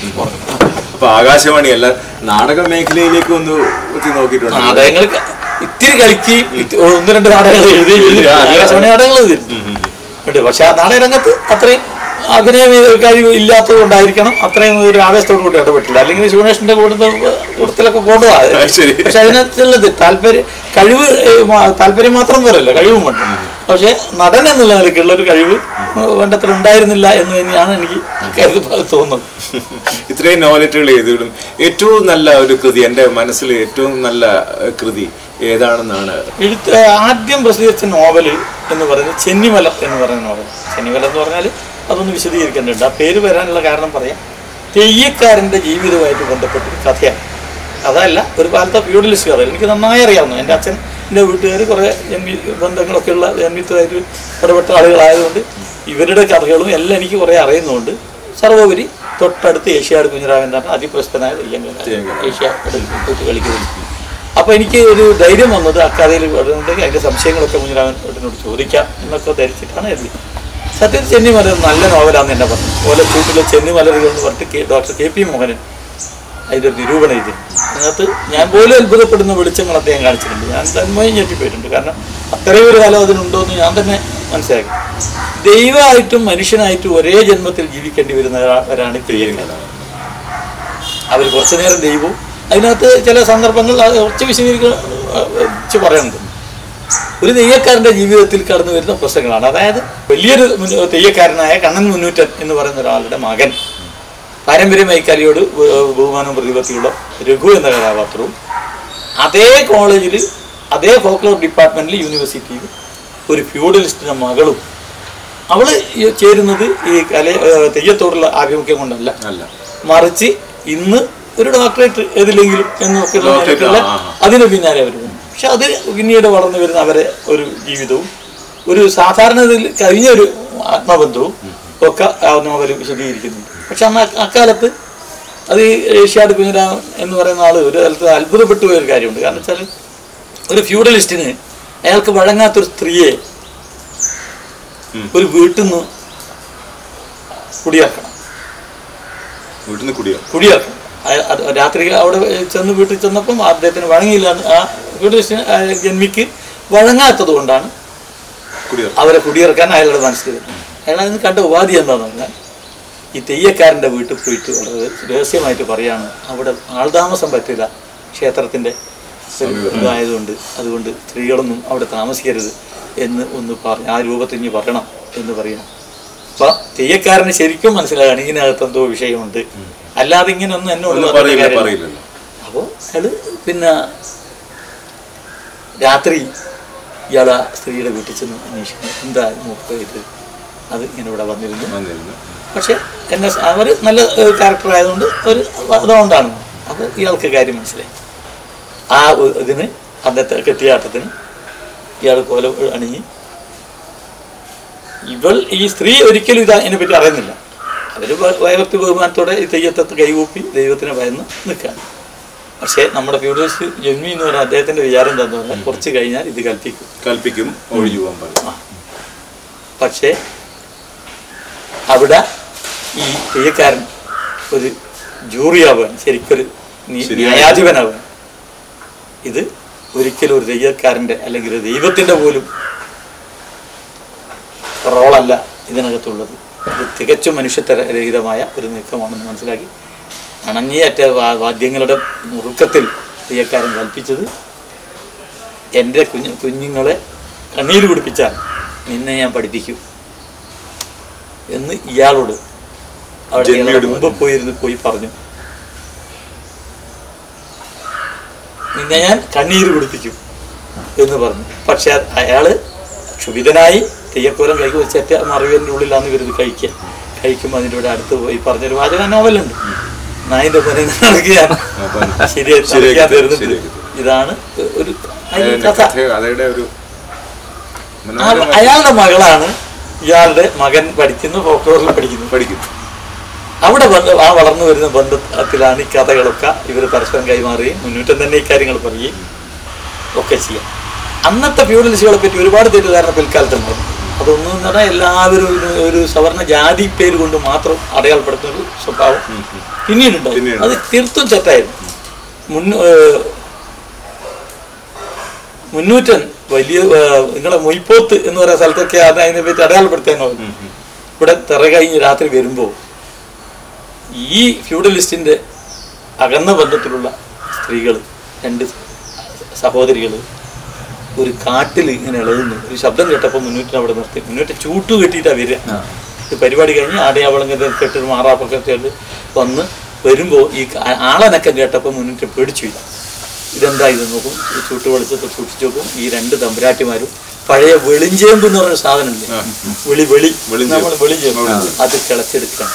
അപ്പൊ ആകാശവാണി അല്ല നാടക മേഖലയിലേക്ക് ഒന്ന് എത്തി നോക്കിയിട്ടുണ്ട് നാടകങ്ങൾ ഇത്തിരി കളിക്കുകയും ഇത് ഒന്ന് രണ്ട് നാടകങ്ങൾ എഴുതി എഴുതി ആകാശവാണി നാടകങ്ങൾ എഴുതി ഉണ്ട് പക്ഷെ ആ നാടകരംഗത്ത് അത്രയും അഭിനയ കഴിവ് ഇല്ലാത്തത് കൊണ്ടായിരിക്കണം അത്രയും ഒരു ആവേശത്തോടു കൂടി ഇടപെട്ടില്ല അല്ലെങ്കിൽ സുഗണേഷിന്റെ കൂടുതൽ കൂട്ടത്തിലൊക്കെ പോകേണ്ടതാണ് അത് ശരി. പക്ഷെ അതിനകത്തുള്ളത് താല്പര്യം കഴിവ് ഏഹ്, മാ- താല്പര്യം മാത്രം പോരല്ല കഴിവും വേണം പക്ഷെ നടൻ എന്നുള്ള നിലയ്ക്കുള്ള ഒരു കഴിവ് വേണ്ടത്ര ഉണ്ടായിരുന്നില്ല എന്ന് തന്നെയാണ് എനിക്ക് കരുതി തോന്നുന്നത് ഇത്രയും നോവലറ്റുകൾ എഴുതിയിടും ഏറ്റവും നല്ല ഒരു കൃതി എൻ്റെ മനസ്സിൽ ഏറ്റവും നല്ല ഏഹ്, കൃതി ഏതാണെന്നാണ് എഴുത്ത് ആദ്യം പ്രസിദ്ധീകരിച്ച നോവല് എന്ന് പറയുന്നത് ചെന്നിമല എന്ന് പറയുന്ന നോവൽ ചെന്നിമല എന്ന് പറഞ്ഞാൽ അതൊന്ന് വിശദീകരിക്കേണ്ടതുണ്ട് ആ പേര് വരാനുള്ള കാരണം പറയാം തെയ്യക്കാരൻ്റെ ജീവിതവുമായിട്ട് ബന്ധപ്പെട്ടൊരു കഥയാണ് അതല്ല ഒരു കാലത്തെ ഫ്യൂഡലിസ്റ്റ് കഥ എനിക്ക് നന്നായി അറിയാവുന്നു എൻ്റെ അച്ഛൻ എൻ്റെ വീട്ടുകാർ കുറേ ജന്മി ബന്ധങ്ങളൊക്കെ ഉള്ള ജന്മിത്വമായിട്ട് ഇടപെട്ട ആളുകളായതുകൊണ്ട് ഇവരുടെ കഥകളും എല്ലാം എനിക്ക് കുറേ അറിയുന്നതുകൊണ്ട് സർവോപരി തൊട്ടടുത്ത് ഏഷ്യാട് കുഞ്ഞിരാമൻ തന്നെ അതിപ്രശസ്തനായ തെയ്യങ്കലാരൻ ഏഷ്യ പോയിട്ട് കളിക്കുന്നത് അപ്പോൾ എനിക്ക് ഒരു ധൈര്യം വന്നത് ആ കഥയിൽ വരുന്നുണ്ടെങ്കിൽ അതിൻ്റെ സംശയങ്ങളൊക്കെ കുഞ്ഞിരാമനോട് ചോദിക്കാം എന്നൊക്കെ ധരിച്ചിട്ടാണ് എഴുതി സത്യത്തിൽ ചെന്നിമലർ നല്ല നോവലാണെന്ന് എന്നെ പറഞ്ഞു ഓലച്ചൂട്ടിലെ ചെന്നിമലരുകൾ എന്ന് പറഞ്ഞിട്ട് K- doctor K P Mohanan അതിൻ്റെ നിരൂപണം എഴുതി അതിനകത്ത് ഞാൻ പോലും അത്ഭുതപ്പെടുന്ന വെളിച്ചങ്ങൾ അദ്ദേഹം കാണിച്ചിട്ടുണ്ട് ഞാൻ തന്മയം ഞെട്ടിപ്പോയിട്ടുണ്ട് കാരണം അത്രയും ഒരു കാലം അതിനുണ്ടോ എന്ന് ഞാൻ തന്നെ മനസ്സിലാക്കി ദൈവമായിട്ടും മനുഷ്യനായിട്ടും ഒരേ ജന്മത്തിൽ ജീവിക്കേണ്ടി വരുന്നവരാണ് തെയ്യങ്ങൾ അവർ കുറച്ചു നേരം ദൈവവും അതിനകത്ത് ചില സന്ദർഭങ്ങൾ അത് കുറച്ച് വിശദീകരിച്ച് പറയുന്നുണ്ട് ഒരു തെയ്യക്കാരൻ്റെ ജീവിതത്തിൽ കടന്നു വരുന്ന പ്രശ്നങ്ങളാണ് അതായത് വലിയൊരു മുന്ന- തെയ്യക്കാരനായ കണ്ണൻ മുന്നൂറ്റൻ എന്ന് പറയുന്ന ഒരാളുടെ മകൻ പാരമ്പര്യമായി കലയോട് ബഹു- ബഹുമാനവും പ്രതിപത്തിയുള്ള രഘു എന്ന കഥാപാത്രവും അതേ കോളേജിൽ അതേ ഫോക്ലോർ ഡിപ്പാർട്ട്മെന്റിൽ യൂണിവേഴ്സിറ്റിയിൽ ഒരു ഫ്യൂഡലിസ്റ്റിന്റെ മകളും അവള് ഈ ചേരുന്നത് ഈ കല ഏഹ് തെയ്യത്തോടുള്ള ആഭിമുഖ്യം കൊണ്ടല്ല അല്ല മറിച്ച് ഇന്ന് ഒരു ഡോക്ടറേറ്റ് ഏതിലെങ്കിലും എന്നൊക്കെ Doctorate, ഉള്ള ആ, ആ. അതിന് പിന്നാലെ അവർ പോകും പക്ഷെ അത് പിന്നീട് വളർന്നു വരുന്ന അവരെ ഒരു ജീവിതവും ഒരു സാധാരണ ഇതിൽ കഴിഞ്ഞ ഒരു ആത്മബന്ധവും ഒക്കെ ആ നോവൽ വിശദീകരിക്കുന്നുണ്ട് പക്ഷെ അന്ന് അ- അക്കാലത്ത് അത് ഈ ഏഷ്യാഡ് കുഞ്ഞിരാമൻ എന്ന് പറയുന്ന ആള് ഒരു കാലത്ത് അത്ഭുതപ്പെട്ടു പോയ ഒരു കാര്യമുണ്ട് കാരണം വെച്ചാൽ ഒരു ഫ്യൂഡലിസ്റ്റിന് അയാൾക്ക് വഴങ്ങാത്തൊരു സ്ത്രീയെ ഉം. ഒരു വീട്ടിൽ നിന്ന് കുടിയാക്കണം വീട്ടിൽ നിന്ന് കുടിയോ കുടിയാക്കും അയ- അത് രാത്രി അവിടെ ചെന്ന് വീട്ടിൽ ചെന്നപ്പം അദ്ദേഹത്തിന് വഴങ്ങിയില്ല എന്ന് ആ വീട്ടിൽ ജന്മിക്ക് വഴങ്ങാത്തത് കൊണ്ടാണ് കുടിയോ അവരെ കുടിയിറക്കാൻ അയാളുടെ മനസ്സിൽ വരുന്നത് അയാൾ അതിന് കണ്ട ഉപാധി എന്താണെന്ന് പറഞ്ഞാൽ ഈ തെയ്യക്കാരൻ്റെ വീട്ടിൽ പോയിട്ട് വളരെ രഹസ്യമായിട്ട് പറയാണ് അവിടെ ആൾതാമസം പറ്റില്ല ക്ഷേത്രത്തിൻ്റെ ഒരു ഇതായതുകൊണ്ട് അതുകൊണ്ട് സ്ത്രീകളൊന്നും അവിടെ താമസിക്കരുത് എന്ന് ഒന്ന് പറഞ്ഞ് ആ രൂപത്തിൽ ഇനി പറയണം എന്ന് പറയണം അപ്പൊ തെയ്യക്കാരന് ശരിക്കും മനസ്സിലാകാണ് ഇതിനകത്ത് എന്തോ വിഷയമുണ്ട് അല്ലാതെ ഇങ്ങനെ ഒന്നും എന്നോട് ഒന്നും പറഞ്ഞ പറയില്ല കാര്യമില്ല. പറയില്ലല്ലോ അപ്പോൾ അയാൾ പിന്നെ രാത്രി ഇയാൾ ആ സ്ത്രീയുടെ വീട്ടിൽ ചെന്ന് അന്വേഷിക്കുന്നു എന്താ മൂപ്പ് ഇത് അത് ഇങ്ങനെ ഇവിടെ വന്നിരുന്നു വന്നിരുന്നു പക്ഷെ എന്നെ അവർ നല്ല ക്യാരക്ടർ ആയതുകൊണ്ട് ഒരു അതുകൊണ്ടാണ് അപ്പോൾ ഇയാൾക്ക് കാര്യം മനസ്സിലായി ആ ഒ- ഇതിന് അന്നത്തെ കെട്ടിയാട്ടത്തിന് ഇയാൾ കോല അണിഞ്ഞ് ഇവൾ ഈ സ്ത്രീ ഒരിക്കലും ഇത് അതിനെപ്പറ്റി അറിയുന്നില്ല അവർ ഭയഭക്തി ബഹുമാനത്തോടെ ഈ തെയ്യത്തെ കൈകൂപ്പി ദൈവത്തിനെ ഭയന്ന് നിൽക്കുകയാണ് പക്ഷേ നമ്മുടെ ഫ്യൂഡലിസ്റ്റ് ജന്മി എന്ന് പറഞ്ഞാൽ അദ്ദേഹത്തിന്റെ വിചാരം എന്താന്ന് പറഞ്ഞാൽ കുറച്ച് കഴിഞ്ഞാൽ ഇത് കൽപ്പിക്കും കൽപ്പിക്കും ഒഴിഞ്ഞു പോകാൻ പറയും പക്ഷേ അവിടെ ഈ തെയ്യക്കാരൻ ഒരു ജൂറിയാവുകയാണ് ശരിക്കൊരു നീ- ശരിയായ- ന്യായാധിപനാവുകയാണ് ഇത് ഒരിക്കലും ഒരു തെയ്യക്കാരൻ്റെ അല്ലെങ്കിൽ ഒരു ദൈവത്തിൻ്റെ പോലും റോളല്ല ഇതിനകത്തുള്ളത് ഇത് തികച്ചും മനുഷ്യത്വരഹിതമായ ഒരു നീക്കമാണെന്ന് മനസ്സിലാക്കി അണങ്ങിയറ്റ വാ- വാദ്യങ്ങളുടെ മുറുക്കത്തിൽ തെയ്യക്കാരൻ കൽപ്പിച്ചത് എൻ്റെ കുഞ്ഞു കുഞ്ഞുങ്ങളെ കണ്ണീര് കുടിപ്പിച്ചാൽ നിന്നെ ഞാൻ പഠിപ്പിക്കും എന്ന് ഇയാളോട് അവിടെ ജന്മിയോട് ഇയാളുടെ മുമ്പ് പോയിരുന്ന് പോയി പറഞ്ഞു നിന്നെ ഞാൻ കണ്ണീര് കുടിപ്പിക്കും എന്ന് പറഞ്ഞു പക്ഷെ അയാള് ക്ഷുഭിതനായി തെയ്യക്കോലം കൈക്ക് വെച്ചേറ്റ മറിവിൻ്റെ ഉള്ളിലാന്ന് കരുതി കഴിക്കുക കഴിക്കുമ്പോൾ അതിൻ്റെ ഇവിടെ അടുത്ത് പോയി പറഞ്ഞൊരു വാചക നോവലുണ്ട് നായിന്റെ പനി നടക്കുകയാണ് അപ്പം ശരിയായി ശരിയാക്കി നടക്കാൻ തരും, തരുന്നുണ്ട് ശരിയാക്കി ഇതാണ് ഒരു അതിന്റെ അതിന്റെ കഥ കഥ കഥയുടെ ഒരു ആ- മനോഹരമായ അയാളുടെ മകളാണ് ഇയാളുടെ മകൻ പഠിക്കുന്ന ഫോക്ലോറിൽ പഠിക്കുന്നത് പഠിക്കുന്നു അവിടെ ബന്ധ ആ വളർന്നു വരുന്ന ബന്ധത്തിലാണ് ഈ കഥകളൊക്കെ ഇവർ പരസ്പരം കൈമാറുകയും മുന്നൂറ്റം തന്നെ ഇക്കാര്യങ്ങൾ പറയുകയും ഒക്കെ ചെയ്യാം അന്നത്തെ ഫ്യൂഡലിസ്റ്റുകളെ പറ്റി ഒരുപാട് തെറ്റിദ്ധാരണ പിൽക്കാലത്തുണ്ടായിരുന്നു അതൊന്നും എന്ന് പറഞ്ഞാൽ എല്ലാവരും ഒരു ഒരു സവർണ ജാതി പേര് കൊണ്ട് മാത്രം അടയാളപ്പെടുത്തുന്ന ഒരു സ്വഭാവം പിന്നീടുണ്ടായി പിന്നീട്. അത് തീർത്തും തെറ്റായിരുന്നു മുൻ ഏഹ് മുന്നൂറ്റൻ വലിയ ഏഹ് നിങ്ങളെ മൊയ്പോത്ത് എന്ന് പറയുന്ന സ്ഥലത്തൊക്കെ അത് അതിനെ പറ്റി അടയാളപ്പെടുത്താനോ ഇവിടെ തിറ കഴിഞ്ഞ് രാത്രി വരുമ്പോൾ ഈ ഫ്യൂഡലിസ്റ്റിന്റെ അകന്ന ബന്ധത്തിലുള്ള സ്ത്രീകൾ രണ്ട് സഹോദരികൾ ഒരു കാട്ടിൽ ഇങ്ങനെ ഇളകുന്നു ഒരു ശബ്ദം കേട്ടപ്പോൾ മുന്നൂറ്റിന് അവിടെ നിർത്തി മുന്നൂറ്റി ചൂട്ട് കെട്ടിയിട്ടാണ് വരിക ഇത് പരിപാടി കഴിഞ്ഞ് ആടയാവളങ്ങ കെട്ടൊരു മാറാപ്പൊക്കെ ചേർത്ത് വന്ന് വരുമ്പോൾ ഈ ആ- ആളനക്കം കേട്ടപ്പോൾ മുന്നൂറ്റി പേടിച്ചു പോയി ഇതെന്താ ഇത് നോക്കും ഈ ചൂട്ട് വെളിച്ചത്ത് സൂക്ഷിച്ചു നോക്കും ഈ രണ്ട് തമ്പുരാട്ടിമാരും പഴയ വെളിഞ്ചേമ്പ് എന്ന് പറഞ്ഞ സാധനമില്ലേ വെളി വെളി നമ്മൾ വെളിഞ്ചേമ്പ് അത് കിളച്ചെടുക്കണം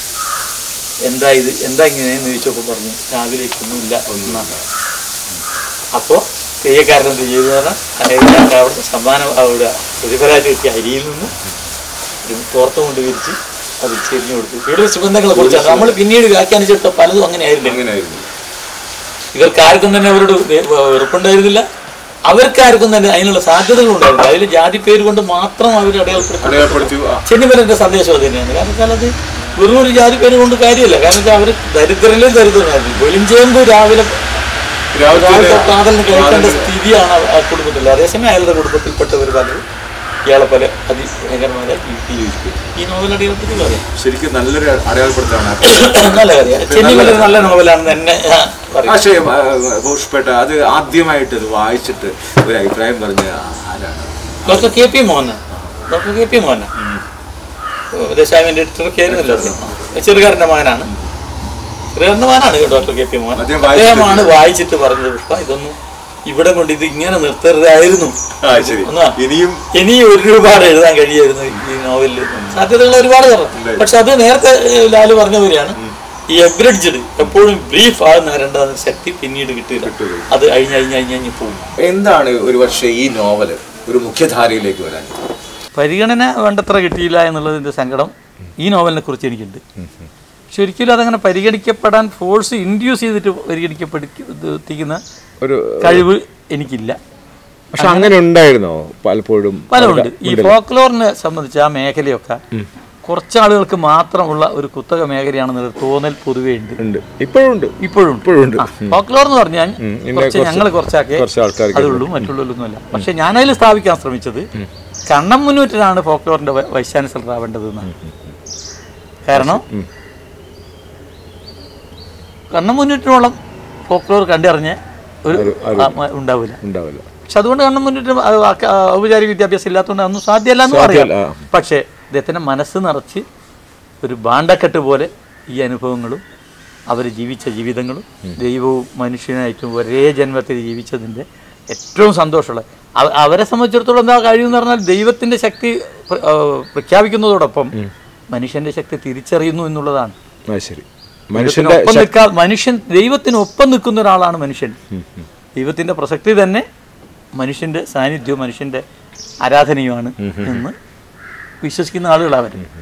എന്താ ഇത് എന്താ ഇങ്ങനെയെന്ന് ചോദിച്ചപ്പോൾ പറഞ്ഞു രാവിലേക്കൊന്നുമില്ല ഒന്നാണ് അപ്പോൾ തെയ്യക്കാരൻ എന്ത് ചെയ്തു പറഞ്ഞാൽ അതായത് അവിടുത്തെ സമ്മാനം അവിടെ പ്രതിഫലമായിട്ട് കിട്ടിയ അരിയിൽ നിന്ന് ഒരു തോർത്ത് കൊണ്ട് വിരിച്ച് അത് ചെരിഞ്ഞു കൊടുത്തു ഇവിടെ സുഗന്ധങ്ങളെ കുറിച്ചാണ് നമ്മൾ പിന്നീട് വ്യാഖ്യാനിച്ചെടുത്ത പലതും അങ്ങനെ ആയിരുന്നില്ല അങ്ങനെയായിരുന്നു ഇവർക്കാർക്കും തന്നെ അവരോട് വെ- വെറുപ്പുണ്ടായിരുന്നില്ല അവർക്കാർക്കും തന്നെ അതിനുള്ള സാധ്യതകൾ ഉണ്ടായിരുന്നു അതിൽ ജാതി പേര് കൊണ്ട് മാത്രം അവർ അടയാളപ്പെടുത്തി അടയാളപ്പെടുത്തി ആ, ചെന്നിമലന്റെ സന്ദേശം അത് തന്നെയാണ് കാരണം വെച്ചാൽ അത് വെറും ഒരു ജാതി പേര് കൊണ്ട് കാര്യമില്ല കാരണം വെച്ചാൽ അവർ ദരിദ്രരിലും ദരിദ്രനായിരുന്നു വെളിഞ്ചേമ്പ് രാവിലെ രാവിലെ രാവിലത്തെ പ്രാതലിന് കഴിക്കേണ്ട സ്ഥിതിയാണ് ആ- ആ കുടുംബത്തിൽ അതേസമയം അയാളുടെ കുടുംബത്തിൽപ്പെട്ടവർ പലരും ഇയാളെ പോലെ അതിഭയങ്കരമായ ജീവിച്ചു ഈ നോവൽ അടിയത്തിൽ അറിയാം ശരിക്കും നല്ലൊരു അടയാളപ്പെടുത്താണ് നല്ല കാര്യം ചെന്നിമല നല്ല നോവലാണെന്ന് തന്നെ ഞാൻ പറയും പക്ഷേ പുഷ്പേട്ട അത് ആദ്യമായിട്ട് ഇത് വായിച്ചിട്ട് ഒരു അഭിപ്രായം പറഞ്ഞ ആരാണ് doctor K P Mohana doctor K P Mohana ദേശാവിൻ്റെ എഡിറ്ററൊക്കെ ആയിരുന്നല്ലോ അദ്ദേഹം ചെറുകാരൻ്റെ മകനാണ് ചെറുകാരൻ്റെ മകനാണ് ഡോക്ടർ കെ പി മോഹൻ അദ്ദേഹം വായിച്ചിട്ട് അദ്ദേഹമാണ് വായിച്ചിട്ട് പറഞ്ഞത് പുഷ്പ ഇതൊന്നും ഇവിടെ കൊണ്ട് ഇത് ഇങ്ങനെ നിർത്തരുതായിരുന്നു ആ ശരി ഒന്നാ. ഇനിയും ഇനി ഒരുപാട് എഴുതാൻ കഴിയായിരുന്നു ഈ നോവലിൽ സാധ്യതകൾ ഒരുപാട് പറഞ്ഞു പക്ഷെ അത് നേരത്തെ ഏഹ്, ലാല് പറഞ്ഞ പോലെയാണ് ഈ എബ്രിഡ്ജഡ് എപ്പോഴും ബ്രീഫ് ആകുന്ന വരേണ്ട ശക്തി പിന്നീട് കിട്ടില്ല കിട്ടില്ല. അത് അഴിഞ്ഞ് അഴിഞ്ഞ് അഴിഞ്ഞ് അഴിഞ്ഞ് പോകും എന്താണ് ഒരു പക്ഷേ ഈ നോവല് ഒരു മുഖ്യധാരയിലേക്ക് വരാൻ പരിഗണന വേണ്ടത്ര കിട്ടിയില്ല എന്നുള്ളതിൻ്റെ സങ്കടം ഈ നോവലിനെ കുറിച്ച് എനിക്കുണ്ട് പക്ഷെ ഒരിക്കലും അതങ്ങനെ പരിഗണിക്കപ്പെടാൻ ഫോഴ്സ് ഇൻഡ്യൂസ് ചെയ്തിട്ട് പരിഗണിക്കപ്പെടുത്തിക്കുന്ന ഒരു കഴിവ് എനിക്കില്ല പക്ഷെ അങ്ങനെ ഉണ്ടായിരുന്നോ പലപ്പോഴും പലതുണ്ട് ഈ ഫോക്ലോറിനെ സംബന്ധിച്ച് ആ മേഖലയൊക്കെ കുറച്ച് ആളുകൾക്ക് മാത്രമുള്ള ഒരു കുത്തക മേഖലയാണെന്നൊരു തോന്നൽ പൊതുവേ ഉണ്ട് ഉണ്ട് ഇപ്പോഴും ഉണ്ട് ഇപ്പോഴും ഇപ്പോഴും ഉണ്ട് ഫോക്ലോർ എന്ന് പറഞ്ഞാൽ പിന്നെ കുറച്ച് കുറച്ച് ഞങ്ങൾ കുറച്ചൊക്കെ കുറച്ച് ആൾക്കാർക്ക് അതുള്ളൂ മറ്റുള്ളവരൊന്നുമല്ല പക്ഷെ ഞാനതിൽ സ്ഥാപിക്കാൻ ശ്രമിച്ചത് കണ്ണം മുന്നൂറ്റിനാണ് ഫോക്ലോറിന്റെ വൈ- വൈസ് ചാൻസലർ ആവേണ്ടത് എന്നാണ് കാരണം കണ്ണം മുന്നൂറ്റിനോളം ഫോക്ലോർ കണ്ടറിഞ്ഞ ഒരു ആ- ഉണ്ടാവില്ല ഉണ്ടാവില്ല പക്ഷെ അതുകൊണ്ട് കണ്ണം മുന്നിട്ട് അത് വാക്ക- ആ, ഔപചാരിക വിദ്യാഭ്യാസം ഇല്ലാത്തതുകൊണ്ട് അതൊന്നും സാധ്യമല്ല എന്ന് സാധ്യമല്ല, പറയാം പക്ഷേ ഇദ്ദേഹത്തിൻ്റെ മനസ്സ് നിറച്ച് ഒരു ബാണ്ടക്കെട്ട് പോലെ ഈ അനുഭവങ്ങളും അവർ ജീവിച്ച ജീവിതങ്ങളും ദൈവവും മനുഷ്യനായിട്ടും ഒരേ ജന്മത്തിൽ ജീവിച്ചതിൻ്റെ ഏറ്റവും സന്തോഷമുള്ള അവ- അവരെ സംബന്ധിച്ചിടത്തോളം എന്താ കഴിയുമെന്ന് പറഞ്ഞാൽ ദൈവത്തിൻ്റെ ശക്തി പ്ര- ആ, പ്രഖ്യാപിക്കുന്നതോടൊപ്പം മനുഷ്യൻ്റെ ശക്തി തിരിച്ചറിയുന്നു എന്നുള്ളതാണ് ആ ശരി മനുഷ്യന്റെ ഒപ്പം നിൽക്കാ മനുഷ്യൻ ദൈവത്തിനൊപ്പം നിൽക്കുന്ന ഒരാളാണ് മനുഷ്യൻ ദൈവത്തിന്റെ പ്രസക്തി തന്നെ മനുഷ്യന്റെ സാന്നിധ്യവും മനുഷ്യന്റെ ആരാധനയുമാണ് എന്ന് വിശ്വസിക്കുന്ന ആളുകളാണ് അവർ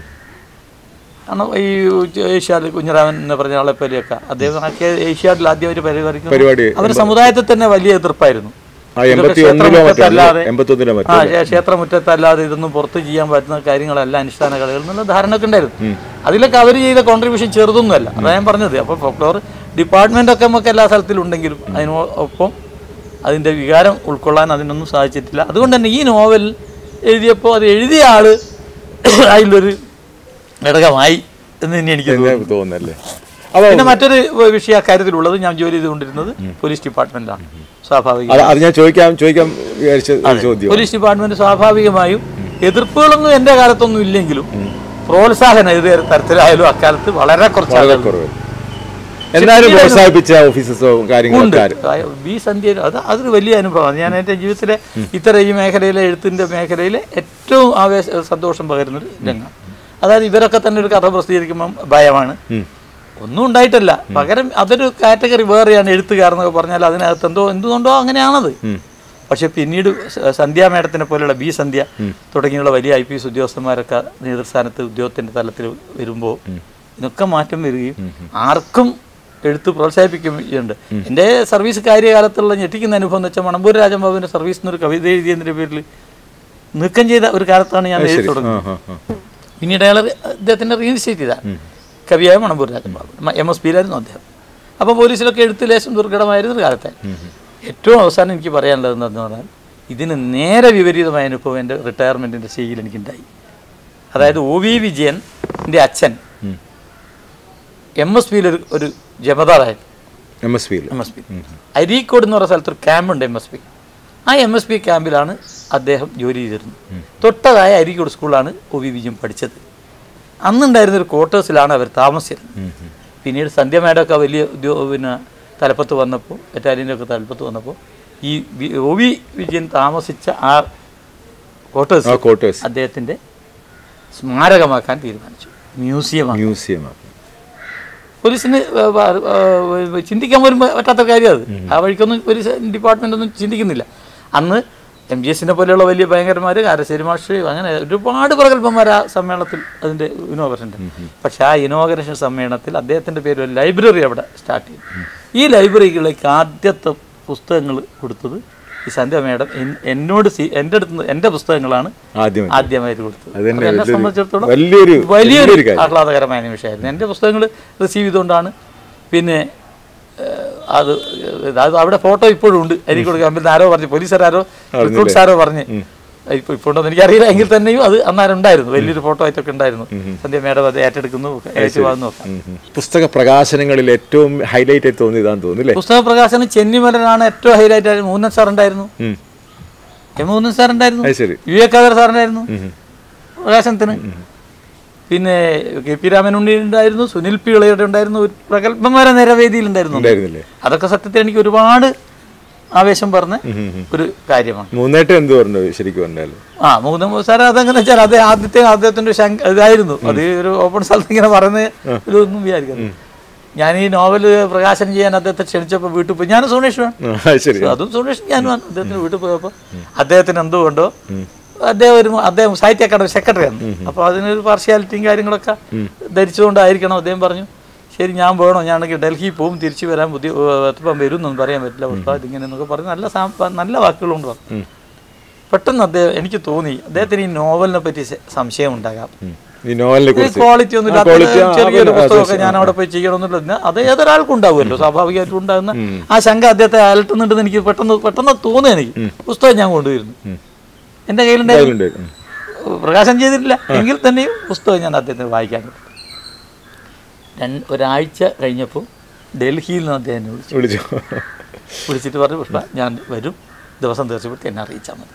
കാരണം ഈ ഏഷ്യാഡിൽ കുഞ്ഞിറാമൻ എന്ന് പറഞ്ഞ ആളെ പോലെയൊക്കെ അദ്ദേഹം ആക്കിയ ഏഷ്യാഡിൽ ആദ്യം അവർ പരിപാടിക്കും പരിപാടി അവർ സമുദായത്തിൽ തന്നെ വലിയ എതിർപ്പായിരുന്നു ആ ഇതൊക്കെ എൺപത്തി ഒന്നിലോ മറ്റോ ക്ഷേത്രമുറ്റത്തല്ലാതെ എൺപത്തി ഒന്നിലോ മറ്റോ ആ ക്ഷേ- ക്ഷേത്രമുറ്റത്തല്ലാതെ ഇതൊന്നും പുറത്ത് ചെയ്യാൻ പറ്റുന്ന കാര്യങ്ങളല്ല അനുഷ്ഠാന കളികൾ എന്നുള്ള ധാരണ ഒക്കെ ഉണ്ടായിരുന്നു അതിലൊക്കെ അവർ ചെയ്ത കോൺട്രിബ്യൂഷൻ ചെറുതൊന്നുമല്ല അതാ ഞാൻ പറഞ്ഞത് അപ്പോൾ ഫോക്ലോർ ഡിപ്പാർട്ട്മെന്റ് ഒക്കെ നമുക്ക് എല്ലാ സ്ഥലത്തിലും ഉണ്ടെങ്കിലും അതിനൊപ്പം അതിന്റെ വികാരം ഉൾക്കൊള്ളാൻ അതിനൊന്നും സാധിച്ചിട്ടില്ല അതുകൊണ്ട് തന്നെ ഈ നോവൽ എഴുതിയപ്പോൾ അത് എഴുതിയ ആള് അതിലൊരു ഘടകമായി എന്ന് തന്നെ എനിക്ക് തോന്നുന്നു തോന്നുന്നല്ലേ അപ്പൊ പിന്നെ മറ്റൊരു വിഷയ കാര്യത്തിലുള്ളത് ഞാൻ ജോലി ചെയ്തുകൊണ്ടിരുന്നത് പോലീസ് ഡിപ്പാർട്ട്മെന്റിലാണ് സ്വാഭാവികം അത് അത് ഞാൻ ചോദിക്കാം ചോദിക്കാം വിചാരിച്ച ഒരു ചോദ്യം പോലീസ് ഡിപ്പാർട്ട്മെന്റ് സ്വാഭാവികമായും എതിർപ്പുകളൊന്നും എന്റെ കാലത്തൊന്നും ഇല്ലെങ്കിലും പ്രോത്സാഹനം ഏത് തരത്തിലായാലും അക്കാലത്ത് വളരെ കുറച്ച് വളരെ ആളുകൾ കുറവ് എന്നാലും പ്രോത്സാഹിപ്പിച്ച ഓഫീസസോ ഉണ്ട് കാര്യങ്ങളൊക്കെ ആര്? ആ, ബി സന്ധ്യ അത് അതൊരു വലിയ അനുഭവമാണ് ഞാൻ എൻ്റെ ജീവിതത്തിലെ ഇത്തരം ഈ മേഖലയിലെ എഴുത്തിൻ്റെ മേഖലയിലെ ഏറ്റവും ആവേശ സന്തോഷം പകരുന്നൊരു രംഗം അതായത് ഇവരൊക്കെ തന്നെ ഒരു കഥ പ്രസിദ്ധീകരിക്കുമ്പം ഭയമാണ് ഒന്നും ഉണ്ടായിട്ടല്ല പകരം അതൊരു കാറ്റഗറി വേറെയാണ് എഴുത്തുകാർ എന്നൊക്കെ പറഞ്ഞാൽ അതിനകത്ത് എന്തോ എന്തുകൊണ്ടോ അങ്ങനെയാണത് പക്ഷെ പിന്നീട് സ- സന്ധ്യ മേഡത്തിനെ പോലെയുള്ള ബി സന്ധ്യ തുടങ്ങിയുള്ള വലിയ ഐ പി എസ് ഉദ്യോഗസ്ഥന്മാരൊക്കെ നേതൃസ്ഥാനത്ത് ഉദ്യോഗത്തിന്റെ തലത്തിൽ വരുമ്പോൾ ഇതിനൊക്കെ മാറ്റം വരികയും ആർക്കും എഴുത്ത് പ്രോത്സാഹിപ്പിക്കുന്നുണ്ട് എൻ്റെ സർവീസ് കാര്യകാലത്തുള്ള ഞെട്ടിക്കുന്ന അനുഭവം എന്ന് വെച്ചാൽ മണമ്പൂർ രാജബാബുവിൻ്റെ സർവീസ് എന്നൊരു കവിത എഴുതിയതിൻ്റെ പേരിൽ നീക്കം ചെയ്ത ഒരു കാലത്താണ് ഞാൻ എഴുതി ആ, തുടങ്ങുന്നത് ആ, ആ. പിന്നീട് അയാൾ അദ്ദേഹത്തിൻ്റെ റീഇൻസ്റ്റേറ്റ് ചെയ്ത കവിയായ മണമ്പൂർ രാജബാബു എം എസ് പിയിലായിരുന്നു അദ്ദേഹം അപ്പോൾ പോലീസിലൊക്കെ എഴുത്ത് ലേശം ദുർഘടമായിരുന്ന ഒരു കാലത്തെ ഏറ്റവും അവസാനം എനിക്ക് പറയാനുള്ളത് എന്താണെന്ന് പറഞ്ഞാൽ ഇതിന് നേരെ വിപരീതമായ അനുഭവം എൻ്റെ റിട്ടയർമെൻറ്റിൻ്റെ സ്റ്റേജിൽ എനിക്കുണ്ടായി അതായത് ഒ വി വിജയൻ്റെ അച്ഛൻ എം എസ് പിയിൽ ഒരു ഒരു ജമദാറായിരുന്നു എം എസ് പിയിൽ എം എസ് പി അരീക്കോട് എന്ന് പറയുന്ന സ്ഥലത്ത് ഒരു ക്യാമ്പുണ്ട് എം എസ് പി ആ എം എസ് പി ക്യാമ്പിലാണ് അദ്ദേഹം ജോലി ചെയ്തിരുന്നത് തൊട്ടതായ അരീക്കോട് സ്കൂളിലാണ് ഒ വി വിജയം പഠിച്ചത് അന്നുണ്ടായിരുന്ന ഒരു ക്വാർട്ടേഴ്സിലാണ് അവർ താമസിച്ചിരുന്നത് പിന്നീട് സന്ധ്യ മേഡമൊക്കെ വലിയ ഉദ്യോ പിന്നെ തലപ്പത്ത് വന്നപ്പോൾ ബറ്റാലിയൻ്റെ ഒക്കെ തലപ്പത്ത് വന്നപ്പോൾ ഈ വി- ഒ വി വിജയൻ താമസിച്ച ആ ക്വാർട്ടേഴ്സ് ആ ക്വാർട്ടേഴ്സ് അദ്ദേഹത്തിൻ്റെ സ്മാരകമാക്കാൻ തീരുമാനിച്ചു മ്യൂസിയമാണ് മ്യൂസിയമാണ് പോലീസിന് വ- വ- വ- ചിന്തിക്കാൻ പോലും പറ്റാത്ത കാര്യം അത് ആ വഴിക്കൊന്നും പോലീസ് ഡിപ്പാർട്ട്മെൻ്റ് ഒന്നും ചിന്തിക്കുന്നില്ല അന്ന് എം ജി എസിനെ പോലെയുള്ള വലിയ ഭയങ്കരന്മാർ കാരശ്ശേരി മാഷ് അങ്ങനെ ഒരുപാട് പ്രഗത്ഭന്മാർ ആ സമ്മേളനത്തിൽ അതിൻ്റെ ഇനോഗ്രേഷൻ്റെ പക്ഷേ ആ ഇനോഗ്രേഷൻ സമ്മേളനത്തിൽ അദ്ദേഹത്തിൻ്റെ പേര് ഒരു ലൈബ്രറി അവിടെ സ്റ്റാർട്ട് ചെയ്തു ഈ ലൈബ്രറികളിലേക്ക് ആദ്യത്തെ പുസ്തകങ്ങൾ കൊടുത്തത് ഈ സന്ധ്യ മേഡം എൻ- എന്നോട് സി- എൻ്റെ അടുത്ത് നിന്ന് എൻ്റെ പുസ്തകങ്ങളാണ് ആദ്യം ആദ്യമായിട്ട് കൊടുത്തത് അതന്നെ അപ്പോൾ എന്നെ വലിയൊരു- സംബന്ധിച്ചിടത്തോളം വലിയൊരു വലിയൊരു വലിയൊരു കാര്യം ആഹ്ലാദകരമായ നിമിഷമായിരുന്നു എൻ്റെ പുസ്തകങ്ങൾ റിസീവ് ചെയ്തുകൊണ്ടാണ് പിന്നെ ഏഹ്, അത് അത് അവിടെ ഫോട്ടോ ഇപ്പോഴും ഉണ്ട് അരിക്കോട് ക്യാമ്പിൽ നിന്ന് ആരോ പറഞ്ഞു പോലീസുകാരോ റിക്രൂട്ട്സ് ആരോ പറഞ്ഞ് ഇപ്പോൾ ഇപ്പോൾ ഉണ്ടോ എന്ന് എനിക്കറിയില്ല എങ്കിൽ തന്നെയും അത് അന്നേരം ഉണ്ടായിരുന്നു വലിയൊരു ഫോട്ടോ ആയിട്ടൊക്കെ ഉണ്ടായിരുന്നു സന്ധ്യ മേഡം അത് ഏറ്റെടുക്കുന്നു ഏറ്റുവാങ്ങുന്നു ഒക്കെ ഉം, ഉം. പുസ്തക പ്രകാശനങ്ങളിൽ ഏറ്റവും ഹൈലൈറ്റ് ആയി തോന്നിയതാന്ന് തോന്നുന്നില്ലേ പുസ്തക പ്രകാശനം ചെന്നിമലനാണ് ഏറ്റവും ഹൈലൈറ്റ് ആയിരുന്നു മൂന്നൻ സാർ ഉണ്ടായിരുന്നു ഉം. എം മൂന്നൻ സാർ ഉണ്ടായിരുന്നു അത് ശരി വിവേകാധര സാറിനായിരുന്നു പ്രകാശനത്തിന് പിന്നെ കെ പി രാമനുണ്ണി ഉണ്ടായിരുന്നു സുനിൽ പി ഇളയുടെ ഉണ്ടായിരുന്നു ഒരു പ്രഗത്ഭന്മാരെ നിരവേദിയിൽ ഉണ്ടായിരുന്നു ഉണ്ടായിരുന്നില്ലേ അതൊക്കെ സത്യത്തിൽ എനിക്ക് ഒരുപാട് ആവേശം പറഞ്ഞ ഒരു കാര്യമാണ് മൂന്നേട്ട് എന്ത് പറഞ്ഞു ശരിക്കും പറഞ്ഞാൽ ആ മൂന്ന് സാർ അതെങ്ങനെ വെച്ചാൽ അത് ആദ്യത്തെ അദ്ദേഹത്തിന്റെ ഒരു ശങ്ക ഇതായിരുന്നു അത് ഒരു ഓപ്പൺ സ്ഥലത്ത് ഇങ്ങനെ പറയുന്ന ഇതൊന്നും വിചാരിക്കുന്നത് ഞാൻ ഈ നോവൽ പ്രകാശനം ചെയ്യാൻ അദ്ദേഹത്തെ ക്ഷണിച്ചപ്പോൾ വീട്ടിൽ പോയി ഞാൻ സുണേഷ് വേണം അത് ശരി അതും സുരേഷ് ഞാനും ആണ് അദ്ദേഹത്തിന് വീട്ടിൽ പോയപ്പോൾ അദ്ദേഹത്തിന് എന്തുകൊണ്ടോ അദ്ദേഹം ഒരു അദ്ദേഹം സാഹിത്യ അക്കാദമി സെക്രട്ടറിയാണ് അപ്പോൾ അതിനൊരു പാർഷ്യാലിറ്റിയും കാര്യങ്ങളൊക്കെ ധരിച്ചുകൊണ്ടായിരിക്കണം അദ്ദേഹം പറഞ്ഞു ശരി ഞാൻ വേണോ ഞാണെങ്കിൽ ഡൽഹി പോവും തിരിച്ചു വരാൻ ബുദ്ധി എത്തപ്പം വരും എന്നൊന്നും പറയാൻ പറ്റില്ല പുഷ്പ ഇതിങ്ങനെ എന്നൊക്കെ പറഞ്ഞ് നല്ല സാ- നല്ല വാക്കുകളുണ്ട് പറഞ്ഞു പെട്ടെന്ന് അദ്ദേഹം എനിക്ക് തോന്നി അദ്ദേഹത്തിന് ഈ നോവലിനെ പറ്റി സ- സംശയം ഉണ്ടാകാം ഉം. ഈ നോവലിനെ കുറിച്ച് ക്വാളിറ്റി ഒന്നും ആ, quality, ആ, ചെറിയൊരു ആ, പുസ്തകമൊക്കെ ആ, ഞാൻ അവിടെ പോയി ചെയ്യണമെന്നില്ല അത് ഏതൊരാൾക്കും ഉണ്ടാവുമല്ലോ സ്വാഭാവികമായിട്ടും ഉണ്ടാകുന്ന ആ ശങ്ക അദ്ദേഹത്തെ അലട്ടുന്നുണ്ടെന്ന് എനിക്ക് പെട്ടെന്ന് പെട്ടെന്ന് തോന്നി എനിക്ക് പുസ്തകം ഞാൻ കൊണ്ടുവരുന്നു എൻ്റെ കയ്യിലുണ്ടായിരുന്നു ഉണ്ട്. ഉം. പ്രകാശനം ചെയ്തിട്ടില്ല എങ്കിൽ തന്നെയും പുസ്തകം ഞാൻ അദ്ദേഹത്തിന് വായിക്കാൻ കൊടുത്തു. രണ്ട് ഒരാഴ്ച കഴിഞ്ഞപ്പോൾ ഡൽഹിയിൽ നിന്ന് അദ്ദേഹം എന്നെ വിളിച്ചു വിളിച്ചു വിളിച്ചിട്ട് പറഞ്ഞു പുഷ്പ ഞാൻ വരും ദിവസം തീർച്ചപ്പെടുത്തി എന്നെ അറിയിച്ചാൽ മതി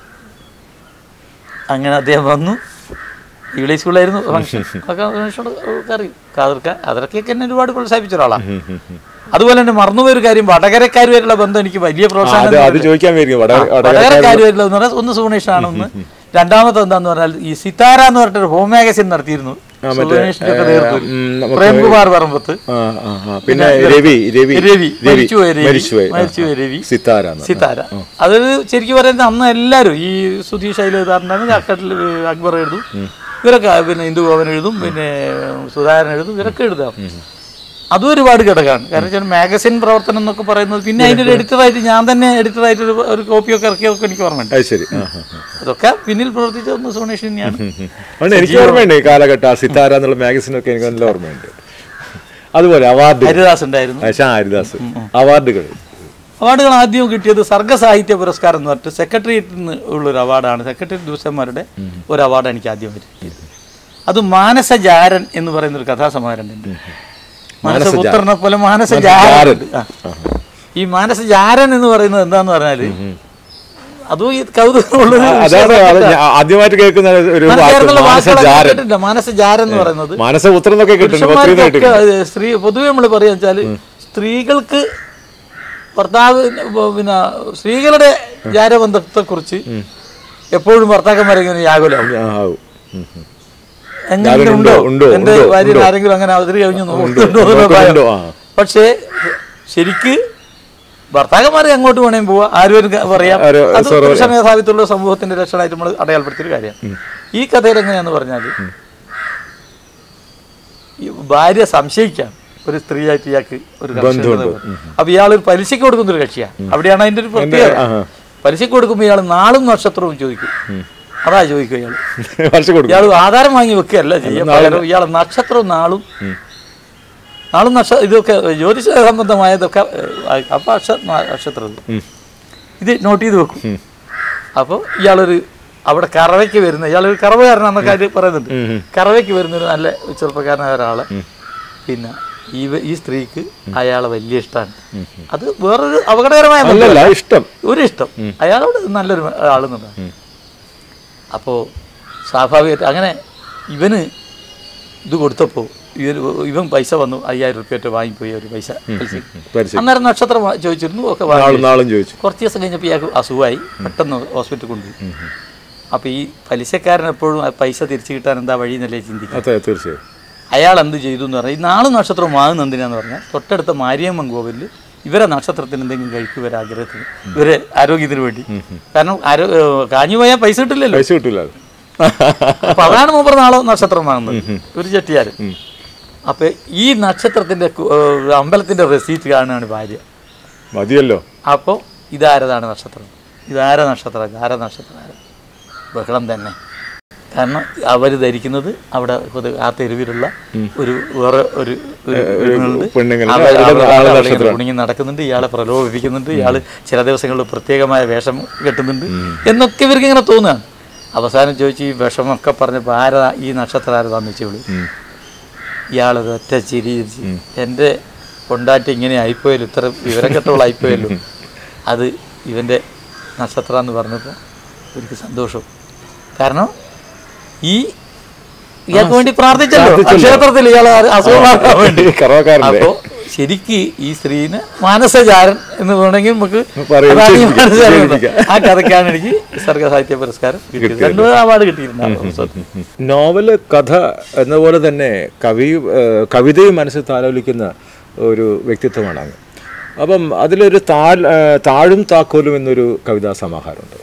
അങ്ങനെ അദ്ദേഹം വന്നു ഇവിടെ സ്കൂളിലായിരുന്നു ഫംഗ്ഷൻ ഒക്കെ ഫംഗ്ഷനോട് അറിയും കാതിർക്ക അതിരക്കൊക്കെ എന്നെ ഒരുപാട് പ്രോത്സാഹിപ്പിച്ച ഒരാളാണ് അതുപോലെ തന്നെ മറന്നുപോയ ഒരു കാര്യം വടകരക്കാരുമായിട്ടുള്ള ബന്ധം എനിക്ക് വലിയ പ്രോത്സാഹനം അത് അത് ചോദിക്കാൻ വരിക വട വടകര വടകരക്കാരുമായിട്ടുള്ള എന്ന് പറഞ്ഞാൽ ഒന്ന് സുഗണേഷാണ് ഒന്ന് രണ്ടാമത്തെ എന്താന്ന് പറഞ്ഞാൽ ഈ സിതാര എന്ന് പറഞ്ഞിട്ട് ഹോം മാഗസിൻ നടത്തിയിരുന്നു സുഗണേഷിന്റെ ഒക്കെ നേതൃത്വത്തിൽ ഉം, നമുക്ക് പ്രേംകുമാർ പറമ്പത്ത് ആ, ആ, ആ. പിന്നെ രവി രവി രവി മരിച്ചുപോയ രവി മരിച്ചുപോയി ആ, മരിച്ചുപോയ രവി സിത്താര എന്ന്. സിതാര അതൊരു ശരിക്കും പറയുന്നത് അന്ന് എല്ലാവരും ഈ സുധീഷ് ശൈലജാറിൻ്റെ അക്കട്ടിൽ അക്ബർ എഴുതും ഇവരൊക്കെ പിന്നെ ഇന്ദു ഭവൻ എഴുതും പിന്നെ സുധാകരൻ എഴുതും ഇവരൊക്കെ എഴുതാം അതും ഒരുപാട് ഘടകമാണ് കാരണം വെച്ചാൽ മാഗസിൻ പ്രവർത്തനം എന്നൊക്കെ പറയുന്നത് പിന്നെ അതിൻ്റെ ഒരു എഡിറ്ററായിട്ട് ഞാൻ തന്നെ എഡിറ്ററായിട്ട് ഒരു ഒരു കോപ്പിയൊക്കെ ഇറക്കിയൊക്കെ എനിക്ക് ഓർമ്മയുണ്ട് അത് ശരി ആ, ആ, ആ. അതൊക്കെ പിന്നിൽ പ്രവർത്തിച്ച ഒന്ന് സുണേഷ് തന്നെയാണ് അതുകൊണ്ട് എനിക്ക് ഓർമ്മയുണ്ട് ഈ കാലഘട്ടം ആ സിത്താര എന്നുള്ള മാഗസിനൊക്കെ എനിക്ക് നല്ല ഓർമ്മയുണ്ട് അതുപോലെ അവാർഡ് ഹരിദാസ് ഉണ്ടായിരുന്നു ഷാ ഹരിദാസ് അവാർഡുകൾ അവാർഡുകൾ ആദ്യം കിട്ടിയത് സർഗ സാഹിത്യ പുരസ്കാരം എന്ന് പറഞ്ഞിട്ട് സെക്രട്ടേറിയറ്റിൽ നിന്ന് ഉള്ളൊരു അവാർഡാണ് സെക്രട്ടേറിയറ്റ് ദിവസന്മാരുടെ ഒരു അവാർഡ് എനിക്ക് ആദ്യം കിട്ടിയത് അത് മാനസജാരൻ എന്ന് പറയുന്ന ഒരു കഥാസമാരനുണ്ട് മാനസപുത്രനെ പോലെ മാനസജാരൻ ആ. ഈ മാനസജാരൻ എന്ന് പറയുന്നത് എന്താന്ന് പറഞ്ഞാല് അതും ഈ കൗതുകമുള്ളൊരു അതാണ് അത് ഞാൻ ആദ്യമായിട്ട് കേൾക്കുന്ന ഒരു വാക്ക് കേരളത്തിലുള്ള വാക്കുകളൊക്കെ മാനസജാരൻ കേട്ടിട്ടില്ല. മാനസജാരൻ എന്ന് പറയുന്നത് മാനസപുത്രൻ എന്നൊക്കെ കിട്ടുന്നുണ്ട് പത്രിക പുരുഷന്മാർക്കൊക്കെ കിട്ടുന്നു അത് സ്ത്രീ പൊതുവെ നമ്മൾ പറയാന്ന് വെച്ചാല് സ്ത്രീകൾക്ക് ഭർത്താവ് പിന്നെ സ്ത്രീകളുടെ ജാരബന്ധത്തെ കുറിച്ച് എപ്പോഴും ഭർത്താക്കന്മാരെ ഇങ്ങനെ യാകുലാവും ആ, ആവും. ഉം, ഉം. എന്തെങ്കിലും ഉണ്ടോ, ഉണ്ടോ ഉണ്ടോ, എന്റെ ഉണ്ടോ, ഭാര്യ ഉണ്ടോ? ആരെങ്കിലും അങ്ങനെ അവതരി കഴിഞ്ഞു ഉണ്ടോ, നോക്കുന്നുണ്ടോ എന്നുള്ള ഉണ്ടോ, ഭയം. ഉണ്ടോ, ആ. പക്ഷേ ശരിക്ക് ഭർത്താക്കന്മാരെ അങ്ങോട്ട് വേണേലും പോവാ ആരും പറയാം ഒരു അത് സ്വരം- പുരുഷമേധാവിത്വമുള്ള സമൂഹത്തിന്റെ ലക്ഷണമായിട്ട് നമ്മൾ അടയാളപ്പെടുത്തിയൊരു കാര്യമാണ് ഈ കഥയിൽ എങ്ങനെയാന്ന് പറഞ്ഞാൽ ഈ ഭാര്യ സംശയിക്കാം ഒരു സ്ത്രീയായിട്ട് ഇയാൾക്ക് ഒരു കർഷകൻ ബന്ധമുണ്ട്. അപ്പൊ ഇയാൾ ഒരു പലിശക്ക് കൊടുക്കുന്ന ഒരു കക്ഷിയാണ് അവിടെയാണ് അതിന്റെ ഒരു പ്രത്യേകത ആഹാ. പലിശക്ക് കൊടുക്കുമ്പോൾ ഇയാൾ നാളും നക്ഷത്രവും ചോദിക്കും അതാ ചോദിക്കും ഇയാൾ വർഷം കൊടുക്കും ഇയാൾ ആധാരം വാങ്ങി വെക്കുകയല്ല ചെയ്യുക പകരം ഇയാൾ നക്ഷത്രവും നാളും നാളും നക്ഷ ഇതൊക്കെ ജ്യോതിഷ സംബന്ധമായതൊക്കെ ഏഹ്, അപ്പൊ അക്ഷ നക്ഷത്രം ഇത്. ഇത് നോട്ട് ചെയ്ത് വെക്കും അപ്പോൾ ഇയാളൊരു അവിടെ കറവയ്ക്ക് വരുന്ന ഇയാളൊരു കറവുകാരനാണെന്ന കാര്യം പറയുന്നുണ്ട് കറവയ്ക്ക് വരുന്ന ഒരു നല്ല ചെറുപ്പക്കാരനായ ഒരാള് പിന്നെ ഈ ഈ സ്ത്രീക്ക് അയാളെ വലിയ ഇഷ്ടമാണ് അത് വേറൊരു അപകടകരമായ ബന്ധമല്ല. അല്ലല്ല ഇഷ്ടം ഒരു ഇഷ്ടം അയാളോട് നല്ലൊരു ആളെന്നുള്ളതാണ് അപ്പോൾ സ്വാഭാവികമായിട്ട് അങ്ങനെ ഇവന് ഇത് കൊടുത്തപ്പോൾ ഇവൻ ഇവൻ പൈസ വന്നു അയ്യായിരം റുപ്യ വാങ്ങിപ്പോയി ഒരു പൈസ പലിശ. പലിശ. അന്നേരം നക്ഷത്രം വാ- ചോദിച്ചിരുന്നു ഒക്കെ വാങ്ങി നാളും നാളും ചോദിച്ചു കുറച്ച് ദിവസം കഴിഞ്ഞപ്പോൾ ഇയാൾക്ക് അസുഖമായി പെട്ടെന്ന് ഹോസ്പിറ്റലിൽ കൊണ്ടുപോയി അപ്പോൾ ഈ പലിശക്കാരൻ എപ്പോഴും ആ പൈസ തിരിച്ചു കിട്ടാൻ എന്താ വഴി എന്നല്ലേ ചിന്തിക്കുക അതെ തീർച്ചയായും അയാൾ എന്ത് ചെയ്തു എന്ന് പറഞ്ഞാൽ ഈ നാളെ നക്ഷത്രം വാങ്ങുന്ന എന്തിനാന്ന് പറഞ്ഞാൽ തൊട്ടടുത്ത മാരിയമ്മൻ കോവിലിൽ ഇവരെ നക്ഷത്രത്തിന് എന്തെങ്കിലും കഴിക്കും ഇവരെ ആഗ്രഹത്തിന് ഇവരെ ആരോഗ്യത്തിന് വേണ്ടി കാരണം ആരോ ഏഹ് കാഞ്ഞു പോയാൽ പൈസ കിട്ടില്ലല്ലോ പൈസ കിട്ടില്ല അത് അപ്പൊ അതാണ് മൂപ്പർ നാളെ നക്ഷത്രം വാങ്ങുന്നത് ഒരു ചെട്ടിയാര് അപ്പൊ ഈ നക്ഷത്രത്തിന്റെ കു- ഏഹ് അമ്പലത്തിന്റെ റെസീറ്റ് കാണുകയാണ് ഭാര്യ മതിയല്ലോ അപ്പോൾ ഇതാരതാണ് നക്ഷത്രം ഇതാര നക്ഷത്രം ആര നക്ഷത്രം ആര ബഹളം തന്നെ കാരണം അവർ ധരിക്കുന്നത് അവിടെ പൊതു- ആ തെരുവിലുള്ള ഒരു വേറെ ഒരു ഒരു പെണ്ണുങ്ങളുണ്ട്. പെണ്ണുങ്ങളുണ്ട്. അവർ- അവരുടെ അവർ- ആളെ അവർ നക്ഷത്രം. ഇങ്ങനെ കുണുങ്ങി നടക്കുന്നുണ്ട് ഇയാളെ പ്രലോഭിപ്പിക്കുന്നുണ്ട് ഇയാൾ ചില ദിവസങ്ങളിൽ പ്രത്യേകമായ വേഷം കെട്ടുന്നുണ്ട് എന്നൊക്കെ ഇവർക്ക് ഇങ്ങനെ തോന്നുകയാണ് അവസാനം ചോദിച്ചു ഈ വിഷമൊക്കെ പറഞ്ഞപ്പോൾ ആരാ ഈ നക്ഷത്രം ആരതാന്ന് വെച്ചോളൂ ഇയാളത് ഒറ്റ ചിരി ചിരിച്ച് എൻ്റെ കൊണ്ടാട്ടി ഇങ്ങനെ ആയിപ്പോയല്ലോ ഇത്ര വിവരം കെട്ടവളായിപ്പോയല്ലോ അത് ഇവൻ്റെ നക്ഷത്രം എന്ന് പറഞ്ഞപ്പോൾ എനിക്ക് സന്തോഷം കാരണം ഈ ഇയാൾക്ക് വേണ്ടി പ്രാർത്ഥിച്ചല്ലോ ആ ക്ഷേത്രത്തിൽ ഇയാൾ അസുഖമാക്കാൻ വേണ്ടി കറവക്കാരൻ്റെ അപ്പോ ശരിക്ക് ഈ സ്ത്രീനെ മാനസചാരൻ എന്ന് വേണമെങ്കിൽ നമുക്ക് പറയാം. അതാണ് ഈ വിശേഷിപ്പിക്കാം. മാനസചാരൻ എന്ന്. വിശേഷിപ്പിക്കാം. ആ കഥയ്ക്കാണ് എനിക്ക് സർഗ സാഹിത്യ പുരസ്കാരം കിട്ടിയത് രണ്ടു അവാർഡ് കിട്ടിയിട്ടുണ്ട് ആ പുസ്തകത്തിന്. നോവല് കഥ എന്നപോലെ തന്നെ കവി ഏഹ് കവിതയും മനസ്സിൽ താലോലിക്കുന്ന ഒരു വ്യക്തിത്വമാണ് അങ്ങ് അപ്പം അതിലൊരു താൽ ഏഹ് താഴും താക്കോലും എന്നൊരു കവിതാ സമാഹാരമുണ്ട്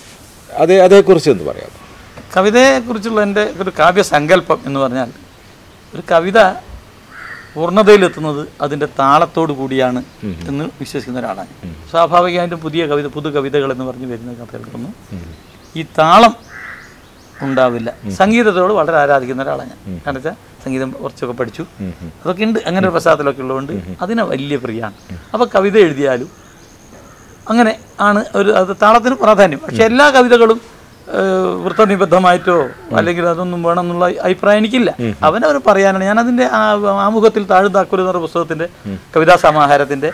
അതേ അതേക്കുറിച്ച് ഒന്ന് പറയാം കവിതയെക്കുറിച്ചുള്ള എൻ്റെ ഒരു കാവ്യസങ്കല്പം എന്ന് പറഞ്ഞാൽ ഒരു കവിത പൂർണ്ണതയിലെത്തുന്നത് അതിൻ്റെ താളത്തോടു കൂടിയാണ് എന്ന് വിശ്വസിക്കുന്ന ഒരാളാണ് സ്വാഭാവികമായിട്ടും പുതിയ കവിത പുതു കവിതകൾ എന്ന് പറഞ്ഞ് വരുന്ന കഥകൾക്കൊന്നും ഈ താളം ഉണ്ടാവില്ല സംഗീതത്തോട് വളരെ ആരാധിക്കുന്ന ഒരാളാണ് ഞാൻ കാരണം വെച്ചാൽ സംഗീതം കുറച്ചൊക്കെ പഠിച്ചു അതൊക്കെ ഉണ്ട് അങ്ങനെ ഒരു പശ്ചാത്തലമൊക്കെ ഉള്ളതുകൊണ്ട് അതിനെ വലിയ പ്രിയമാണ് അപ്പോൾ കവിത എഴുതിയാലും അങ്ങനെ ആണ് ഒരു അത് താളത്തിന് പ്രാധാന്യം പക്ഷെ എല്ലാ കവിതകളും ഏഹ്, വൃത്തനിബദ്ധമായിട്ടോ അല്ലെങ്കിൽ അതൊന്നും വേണം എന്നുള്ള അഭിപ്രായം എനിക്കില്ല അവനവർ പറയാനാണ് ഞാൻ അതിൻ്റെ ആമുഖത്തിൽ താഴ് താക്കോൽ എന്ന് പറഞ്ഞ പുസ്തകത്തിൻ്റെ കവിതാ സമാഹാരത്തിൻ്റെ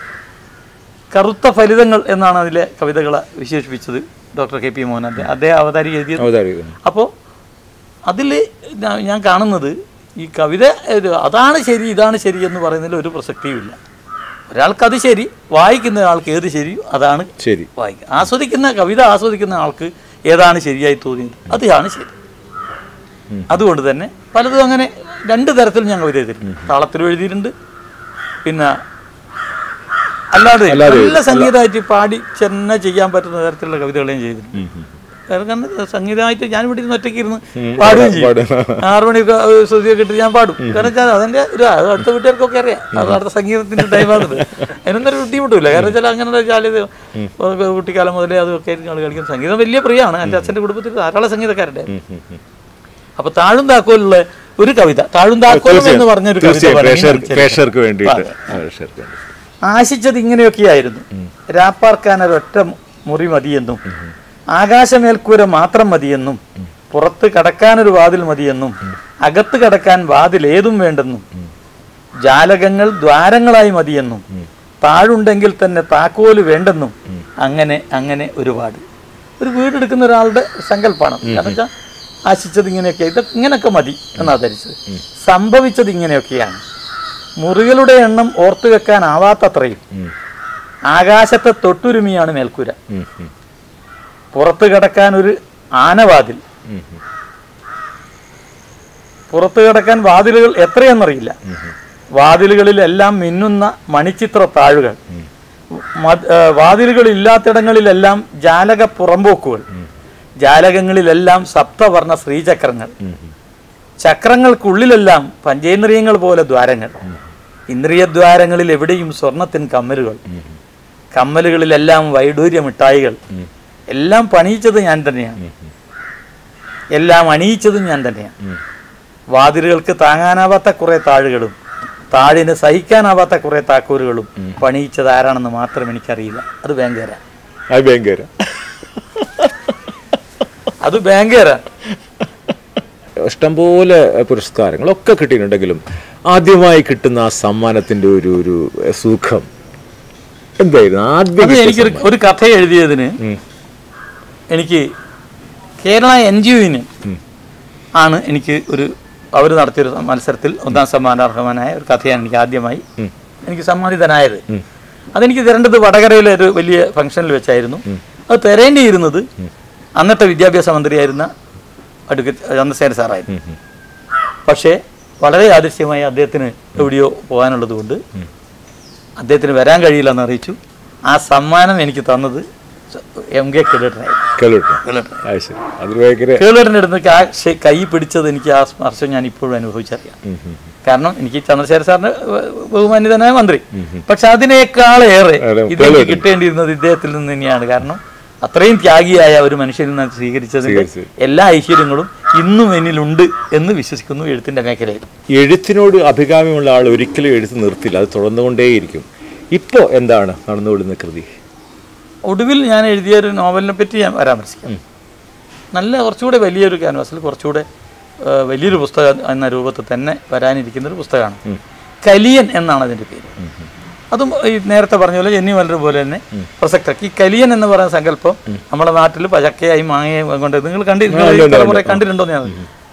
കറുത്ത ഫലിതങ്ങൾ എന്നാണ് അതിലെ കവിതകളെ വിശേഷിപ്പിച്ചത് ഡോക്ടർ കെ പി മോഹനൻ്റെ അദ്ദേഹം അവതാരിക എഴുതിയത് അവതാരിക്കുന്നു അപ്പോൾ അതിൽ ഞാൻ കാണുന്നത് ഈ കവിത ഇത് അതാണ് ശരി ഇതാണ് ശരി എന്ന് പറയുന്നതിൽ ഒരു പ്രസക്തിയുമില്ല ഒരാൾക്ക് അത് ശരി വായിക്കുന്ന ആൾക്ക് ഏത് ശരിയോ അതാണ് ശരി വായിക്കുക ആസ്വദിക്കുന്ന കവിത ആസ്വദിക്കുന്ന ആൾക്ക് ഏതാണ് ശരിയായി തോന്നിയത് അതാണ് ശരി അതുകൊണ്ട് തന്നെ പലതും അങ്ങനെ രണ്ട് തരത്തിൽ ഞാൻ കവിത എഴുതിയിട്ടുണ്ട് താളത്തിലും എഴുതിയിട്ടുണ്ട് പിന്നെ അല്ലാതെ നല്ല സംഗീതമായിട്ട് പാടി ചെന്ന ചെയ്യാൻ പറ്റുന്ന തരത്തിലുള്ള കവിതകൾ ഞാൻ ചെയ്തിട്ടുണ്ട് കാരണം സംഗീതമായിട്ട് ഞാൻ ഇവിടെ ഇരുന്ന് ഒറ്റയ്ക്ക് ഇരുന്ന് പാടുകയും ചെയ്യും ആറു മണിയൊക്കെ ശ്രുതിയൊക്കെ ഇട്ട് ഞാൻ പാടും കാരണം വെച്ചാൽ അതെന്റെ ഒരു അത് അടുത്ത വീട്ടുകാർക്കൊക്കെ അറിയാം അത് അടുത്ത സംഗീതത്തിന്റെ ടൈമാണ് അതിനൊന്നും ഒരു ബുദ്ധിമുട്ടില്ല കാരണം വെച്ചാൽ അങ്ങനെ ചാലിത് കുട്ടിക്കാലം മുതലേ അതൊക്കെ ആയിരിക്കും ആൾ കളിക്കുന്നത് സംഗീതം വലിയ പ്രിയമാണ് എൻ്റെ അച്ഛൻ്റെ കുടുംബത്തിൽ ധാരാളം സംഗീതക്കാരുണ്ട് അപ്പൊ താഴും താക്കോലുള്ള ഒരു കവിത താഴും താക്കോലും എന്ന് പറഞ്ഞൊരു കവിത തീർച്ചയായും വേണമെങ്കിൽ പ്രേക്ഷകർ ഞാൻ പ്രേക്ഷകർക്ക് വേണ്ടിയിട്ട് പ്രേക്ഷകർക്ക് വേണ്ടി ആശിച്ചത് ഇങ്ങനെയൊക്കെയായിരുന്നു രാപ്പാർക്കാൻ ഒരൊറ്റ മുറി മതിയെന്നും ആകാശമേൽക്കൂര മാത്രം മതിയെന്നും പുറത്ത് കടക്കാനൊരു വാതിൽ മതിയെന്നും അകത്ത് കടക്കാൻ വാതിൽ ഏതും വേണ്ടെന്നും ജാലകങ്ങൾ ദ്വാരങ്ങളായി മതിയെന്നും താഴുണ്ടെങ്കിൽ തന്നെ താക്കോല് വേണ്ടെന്നും അങ്ങനെ അങ്ങനെ ഒരുപാട് ഒരു വീടെടുക്കുന്ന ഒരാളുടെ സങ്കല്പമാണ് കാരണം വെച്ചാൽ ആശിച്ചത് ഇങ്ങനെയൊക്കെ ഇത് ഇങ്ങനെയൊക്കെ മതി എന്നാ ധരിച്ചത് സംഭവിച്ചത് ഇങ്ങനെയൊക്കെയാണ് മുറികളുടെ എണ്ണം ഓർത്തു വെക്കാനാവാത്തത്രയും ആകാശത്തെ തൊട്ടുരുമിയാണ് മേൽക്കൂര ഉം, ഉം, പുറത്ത് കിടക്കാൻ ഒരു ആനവാതിൽ ഉം, ഉം. പുറത്ത് കിടക്കാൻ വാതിലുകൾ എത്രയെന്നറിയില്ല വാതിലുകളിലെല്ലാം മിന്നുന്ന മണിച്ചിത്ര താഴുകൾ മ- ഏ, വാതിലുകളില്ലാത്തിടങ്ങളിലെല്ലാം ജാലക പുറമ്പോക്കുകൾ ജാലകങ്ങളിലെല്ലാം സപ്തവർണ്ണ ശ്രീചക്രങ്ങൾ ചക്രങ്ങൾക്കുള്ളിലെല്ലാം പഞ്ചേന്ദ്രിയങ്ങൾ പോലെ ദ്വാരങ്ങൾ ഇന്ദ്രിയദ്വാരങ്ങളിൽ എവിടെയും സ്വർണത്തിൻ കമ്മലുകൾ കമ്മലുകളിലെല്ലാം വൈഡൂര്യ മിഠായികൾ എല്ലാം പണിയിച്ചത് ഞാൻ തന്നെയാണ് എല്ലാം അണിയിച്ചതും ഞാൻ തന്നെയാണ് വാതിലുകൾക്ക് താങ്ങാനാവാത്ത കുറെ താഴുകളും താഴിന് സഹിക്കാനാവാത്ത കുറെ താക്കോലുകളും പണിയിച്ചത് ആരാണെന്ന് മാത്രം എനിക്കറിയില്ല അത് ബാങ്കേര അത് ഭയങ്കര അത് ബാങ്കേര ഇഷ്ടംപോലെ പുരസ്കാരങ്ങളൊക്കെ കിട്ടിയിട്ടുണ്ടെങ്കിലും ആദ്യമായി കിട്ടുന്ന ആ സമ്മാനത്തിൻ്റെ ഒരു ഒരു സുഖം എന്തായിരുന്നു ആദ്യം അത് കിട്ടിയ എനിക്കൊരു ഒരു കഥ എഴുതിയതിന് എനിക്ക് കേരള എൻ ജി ഒയിന് ആണ് എനിക്ക് ഒരു അവർ നടത്തിയൊരു മത്സരത്തിൽ ഒന്നാം സമ്മാനാർഹമാനായ ഒരു കഥയാണ് എനിക്ക് ആദ്യമായി എനിക്ക് സമ്മാനിതനായത് അതെനിക്ക് തരേണ്ടത് വടകരയിലെ ഒരു വലിയ ഫംഗ്ഷനിൽ വെച്ചായിരുന്നു അത് തരേണ്ടിയിരുന്നത് അന്നത്തെ വിദ്യാഭ്യാസ മന്ത്രിയായിരുന്ന അഡ്വക്കേറ്റ് ചന്ദ്രസേന സാറായിരുന്നു പക്ഷേ വളരെ യാദൃശ്യമായി അദ്ദേഹത്തിന് എവിടെയോ പോകാനുള്ളത് കൊണ്ട് അദ്ദേഹത്തിന് വരാൻ കഴിയില്ലെന്ന് അറിയിച്ചു ആ സമ്മാനം എനിക്ക് തന്നത് എം കെ കേളേട്ടനായിരുന്നു കേട്ടോ കേളേട്ടൻ അത് ശരി അത് ഭയങ്കര കേളേട്ടൻ്റെ അടുത്ത് ആ ശ- കൈ പിടിച്ചത് എനിക്ക് ആ സ്പർശം ഞാൻ ഇപ്പോഴും അനുഭവിച്ചറിയാം കാരണം എനിക്ക് ചന്ദ്രശേഖര സാറിന്റെ ബ- ബഹുമാന്യതനായ മന്ത്രി പക്ഷെ അതിനേക്കാളേറെ അതെ, ഇത് എനിക്ക് കിട്ടേണ്ടിയിരുന്നത് ഇദ്ദേഹത്തിൽ നിന്ന് തന്നെയാണ് കാരണം അത്രയും ത്യാഗിയായ ഒരു മനുഷ്യനിൽ നിന്ന് സ്വീകരിച്ചതിന്റെ സ്വീകരിച്ചത്. എല്ലാ ഐശ്വര്യങ്ങളും ഇന്നും എന്നിലുണ്ട് എന്ന് വിശ്വസിക്കുന്നു എഴുത്തിന്റെ മേഖലയിൽ എഴുത്തിനോട് അഭികാമ്യമുള്ള ആൾ ഒരിക്കലും എഴുത്ത് നിർത്തില്ല അത് തുടർന്നുകൊണ്ടേയിരിക്കും ഇപ്പോൾ എന്താണ് നടന്നുകൊള്ളുന്ന കൃതി ഒടുവിൽ ഞാൻ എഴുതിയ ഒരു നോവലിനെ പറ്റി ഞാൻ പരാമർശിക്കാം നല്ല കുറച്ചുകൂടെ വലിയൊരു ക്യാൻവാസിൽ കുറച്ചുകൂടെ ആ, വലിയൊരു പുസ്തകം എന്ന രൂപത്തിൽ തന്നെ വരാനിരിക്കുന്ന ഒരു പുസ്തകമാണ് കലിയൻ എന്നാണ് അതിൻ്റെ പേര് അതും ഈ നേരത്തെ പറഞ്ഞ പോലെ ജന്നി മലർ പോലെ തന്നെ പ്രസക്ത ഈ കലിയൻ എന്ന് പറയുന്ന സങ്കല്പം നമ്മുടെ നാട്ടിൽ പചക്കയായി മാങ്ങയും കൊണ്ട് നിങ്ങൾ കണ്ടി തലമുറ കണ്ടിട്ടുണ്ടോ ഞാൻ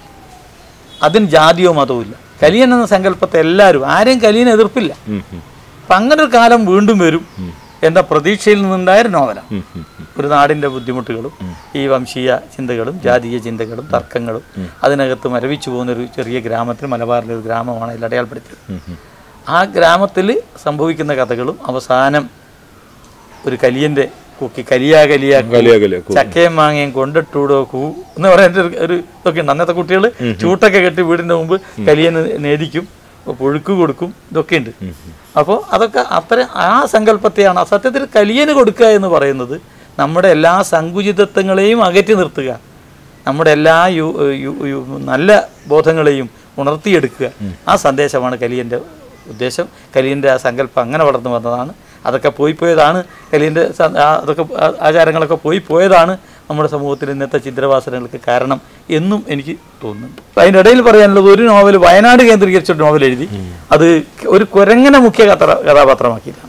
അതിന് ജാതിയോ മതവും ഇല്ല കലിയൻ എന്ന സങ്കല്പത്തെ എല്ലാവരും ആരെയും കലിയൻ എതിർപ്പില്ല അപ്പൊ അങ്ങനെ ഒരു കാലം വീണ്ടും വരും എന്ന പ്രതീക്ഷയിൽ നിന്നുണ്ടായ ഒരു നോവലാണ് ഒരു നാടിന്റെ ബുദ്ധിമുട്ടുകളും ഈ വംശീയ ചിന്തകളും ജാതീയ ചിന്തകളും തർക്കങ്ങളും അതിനകത്ത് മരവിച്ചു പോകുന്ന ഒരു ചെറിയ ഗ്രാമത്തിൽ മലബാറിലെ ഒരു ഗ്രാമമാണ് ഇതിൽ അടയാളപ്പെടുത്തിയത് ആ ഗ്രാമത്തിൽ സംഭവിക്കുന്ന കഥകളും അവസാനം ഒരു കലിയന്റെ കുക്കി കലിയാ കലിയാ കൂ, കലിയാകല് ചക്കയും മാങ്ങയും കൊണ്ടിട്ടൂടോ കൂ എന്ന് പറയുന്ന ഒരു- ഒരു ഇതൊക്കെ ഉണ്ട് അന്നത്തെ കുട്ടികൾ ചൂട്ടൊക്കെ കെട്ടി വീടിന്റെ മുമ്പ് കലിയന് നേദിക്കും പുഴുക്ക് കൊടുക്കും ഇതൊക്കെ ഉണ്ട് അപ്പോൾ അതൊക്കെ അത്ര ആ സങ്കല്പത്തെയാണ് ആ സത്യത്തിൽ കലിയന് കൊടുക്കുക എന്ന് പറയുന്നത് നമ്മുടെ എല്ലാ സങ്കുചിതത്വങ്ങളെയും അകറ്റി നിർത്തുക നമ്മുടെ എല്ലാ യു- യു- യു- നല്ല ബോധങ്ങളെയും ഉണർത്തിയെടുക്കുക ആ സന്ദേശമാണ് കലിയൻ്റെ ഉദ്ദേശം കലിയൻ്റെ ആ സങ്കല്പം അങ്ങനെ വളർന്നു വന്നതാണ് അതൊക്കെ പോയി പോയതാണ് കലിയൻ്റെ സ- ആ അതൊക്കെ ആ- ആചാരങ്ങളൊക്കെ പോയി പോയതാണ് നമ്മുടെ സമൂഹത്തിൽ ഇന്നത്തെ ചിത്രവാസനകൾക്ക് കാരണം എന്നും എനിക്ക് തോന്നുന്നുണ്ട് അതിൻ്റെ ഇടയിൽ പറയാനുള്ളത് ഒരു നോവൽ വയനാട് കേന്ദ്രീകരിച്ച ഒരു നോവൽ എഴുതി അത് ഒരു കുരങ്ങനെ മുഖ്യ കഥ കഥാപാത്രമാക്കിയിട്ടാണ്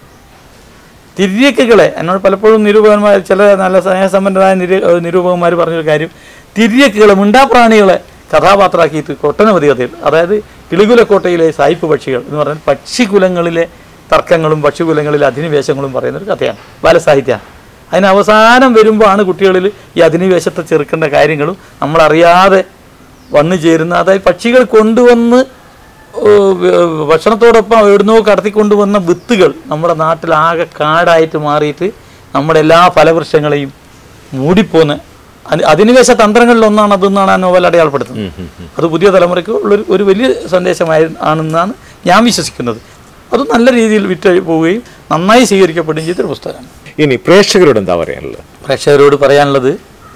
തിര്യക്കുകളെ എന്നോട് പലപ്പോഴും നിരൂപകന്മാർ ചില നല്ല സ്നേഹസമ്പന്നരായ നിര നിരൂപകന്മാർ പറഞ്ഞൊരു കാര്യം തിര്യക്കുകളെ മിണ്ടാപ്രാണികളെ കഥാപാത്രമാക്കിയിട്ട് ഒട്ടനവധി കഥകൾ അതായത് കിളികുലക്കോട്ടയിലെ സായിപ്പ് പക്ഷികൾ എന്ന് പറഞ്ഞാൽ പക്ഷികുലങ്ങളിലെ തർക്കങ്ങളും പക്ഷികുലങ്ങളിലെ അധിനിവേശങ്ങളും പറയുന്ന ഒരു കഥയാണ് ബാലസാഹിത്യമാണ് അതിന് അവസാനം വരുമ്പോഴാണ് കുട്ടികളിൽ ഈ അധിനിവേശത്തെ ചെറുക്കേണ്ട കാര്യങ്ങളും നമ്മളറിയാതെ വന്നു ചേരുന്ന അതായത് പക്ഷികൾ കൊണ്ടുവന്ന് ഓ, വ- ഭക്ഷണത്തോടൊപ്പം എവിടുന്നോ കടത്തിക്കൊണ്ടുവന്ന വിത്തുകൾ നമ്മുടെ നാട്ടിൽ ആകെ കാടായിട്ട് മാറിയിട്ട് നമ്മുടെ എല്ലാ ഫലവൃക്ഷങ്ങളെയും മൂടിപ്പോന്ന് അത് അധിനിവേശ തന്ത്രങ്ങളിൽ ഒന്നാണ് അതെന്നാണ് ആ നോവൽ അടയാളപ്പെടുത്തുന്നത് അത് പുതിയ തലമുറയ്ക്ക് ഉള്ളൊരു ഒരു വലിയ സന്ദേശമായി ആണെന്നാണ് ഞാൻ വിശ്വസിക്കുന്നത് അത് നല്ല രീതിയിൽ വിറ്റ് പോവുകയും നന്നായി സ്വീകരിക്കപ്പെടുകയും ചെയ്തൊരു പുസ്തകമാണ് ഇനി പ്രേക്ഷകരോട് എന്താ പറയാനുള്ളത് പ്രേക്ഷകരോട് പറയാനുള്ളത്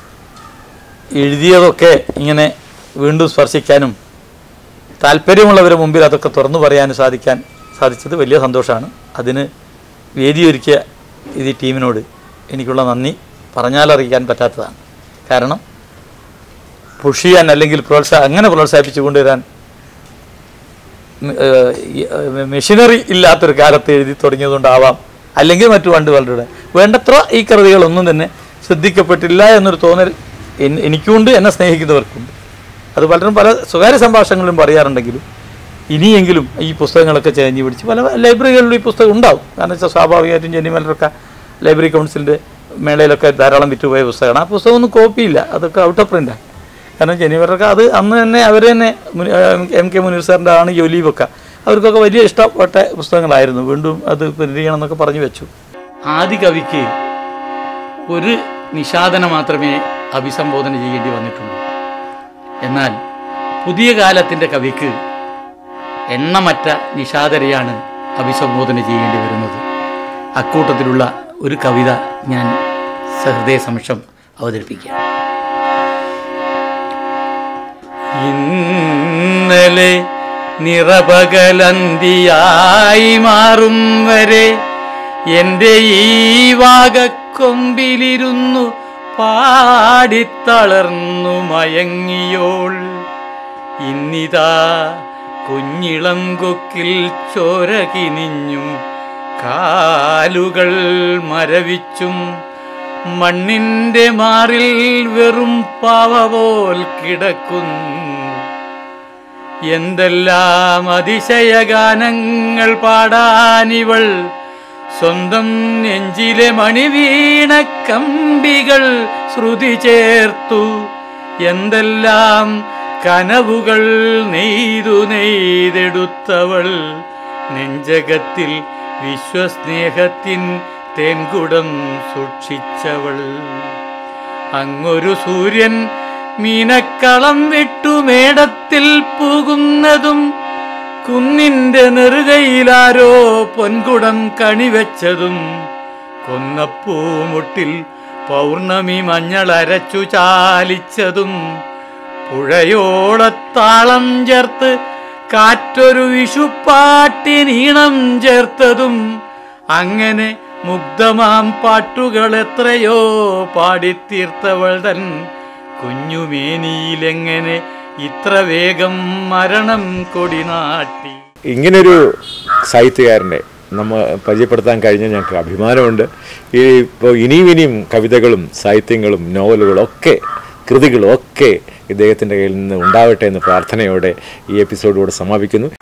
എഴുതിയതൊക്കെ ഇങ്ങനെ വീണ്ടും സ്പർശിക്കാനും താല്പര്യമുള്ളവരുടെ മുമ്പിൽ അതൊക്കെ തുറന്നു പറയാനും സാധിക്കാൻ സാധിച്ചത് വലിയ സന്തോഷമാണ് അതിന് വേദിയൊരുക്കിയ ഇത് ഈ ടീമിനോട് എനിക്കുള്ള നന്ദി പറഞ്ഞാലറിയിക്കാൻ പറ്റാത്തതാണ് കാരണം പുഷ് ചെയ്യാൻ അല്ലെങ്കിൽ പ്രോത്സാഹ അങ്ങനെ പ്രോത്സാഹിപ്പിച്ചു കൊണ്ടുവരാൻ മെഷീനറി ഇല്ലാത്തൊരു കാലത്ത് എഴുതി തുടങ്ങിയതുകൊണ്ടാവാം അല്ലെങ്കിൽ മറ്റു പണ്ട് പലരുടെ വേണ്ടത്ര ഈ കൃതികളൊന്നും തന്നെ ശ്രദ്ധിക്കപ്പെട്ടില്ല എന്നൊരു തോന്നൽ എൻ- എനിക്കുണ്ട് എന്നെ സ്നേഹിക്കുന്നവർക്കുണ്ട് അത് പലരും പല സ്വകാര്യ സംഭാഷണങ്ങളിലും പറയാറുണ്ടെങ്കിലും ഇനിയെങ്കിലും ഈ പുസ്തകങ്ങളൊക്കെ ചേഞ്ച് പിടിച്ച് പല ലൈബ്രറികളിലും ഈ പുസ്തകം ഉണ്ടാവും കാരണം വെച്ചാൽ സ്വാഭാവികമായിട്ടും ജെന്നിമലരൊക്കെ ലൈബ്രറി കൗൺസിലിൻ്റെ മേളയിലൊക്കെ ധാരാളം വിറ്റുപോയ പുസ്തകമാണ് ആ പുസ്തകമൊന്നും കോപ്പിയില്ല അതൊക്കെ ഔട്ട് ഓഫ് പ്രിൻ്റാണ് കാരണം ജെന്നിമലർക്ക് അത് അന്ന് തന്നെ അവർ തന്നെ മുനി- ഏഹ് എം കെ മുനീർ സാറിൻ്റെ ആണ് ഈ ഒലീവൊക്കെ അവർക്കൊക്കെ വലിയ ഇഷ്ടപ്പെട്ട പുസ്തകങ്ങളായിരുന്നു വീണ്ടും അത് പ്രിന്റ് ചെയ്യണം എന്നൊക്കെ പറഞ്ഞു വെച്ചു ആദ്യ കവിക്ക് ഒരു നിഷാദന മാത്രമേ അഭിസംബോധന ചെയ്യേണ്ടി വന്നിട്ടുള്ളൂ എന്നാൽ പുതിയ കാലത്തിൻ്റെ കവിക്ക് എണ്ണമറ്റ നിഷാദരെയാണ് അഭിസംബോധന ചെയ്യേണ്ടി വരുന്നത് അക്കൂട്ടത്തിലുള്ള ഒരു കവിത ഞാൻ സഹൃദയ സമക്ഷം അവതരിപ്പിക്കാം ഇന്നലെ നിറപകലന്തിയായി മാറും വരെ എൻ്റെ ഈ വാഗക്കൊമ്പിലിരുന്നു പാടിത്തളർന്നു മയങ്ങിയോൾ ഇന്നിതാ കുഞ്ഞിളം കൊക്കിൽ ചോര കിനിഞ്ഞും കാലുകൾ മരവിച്ചും മണ്ണിൻ്റെ മാറിൽ വെറും പാവ പോൽ കിടക്കുന്നു എന്തെല്ലാം അതിശയഗാനങ്ങൾ പാടാനിവൾ സ്വന്തം നെഞ്ചിലെ മണിവീണ കമ്പികൾ ശ്രുതി ചേർത്തു എന്തെല്ലാം കനവുകൾ നെയ്തു നെയ്തെടുത്തവൾ നെഞ്ചകത്തിൽ വിശ്വസ്നേഹത്തിൻ തേൻകുടം സൂക്ഷിച്ചവൾ അങ്ങൊരു സൂര്യൻ മീനക്കളം വിട്ടു മേടത്തിൽ പൂകുന്നതും കുന്നിന്റെ നെറുകയിലാരോ പൊൻകുടം കണിവെച്ചതും കൊന്നപ്പൂമുട്ടിൽ പൗർണമി മഞ്ഞളരച്ചു ചാലിച്ചതും പുഴയോളത്താളം ചേർത്ത് കാറ്റൊരു വിഷുപ്പാട്ടിനീണം ചേർത്തതും അങ്ങനെ മുഗ്ധമാം പാട്ടുകൾ എത്രയോ പാടിത്തീർത്തവൾ തൻ കുഞ്ഞുമേനിയിലെങ്ങനെ ഇത്ര വേഗം മരണം കൊടിനാട്ടി ഇങ്ങനൊരു സാഹിത്യകാരനെ നമ്മ പരിചയപ്പെടുത്താൻ കഴിഞ്ഞ ഞങ്ങൾക്ക് അഭിമാനമുണ്ട് ഈ ഇപ്പോൾ ഇനിയും ഇനിയും കവിതകളും സാഹിത്യങ്ങളും നോവലുകളും ഒക്കെ കൃതികളും ഒക്കെ ഇദ്ദേഹത്തിൻ്റെ കയ്യിൽ നിന്ന് ഉണ്ടാവട്ടെ എന്ന പ്രാർത്ഥനയോടെ ഈ എപ്പിസോഡോട് സമാപിക്കുന്നു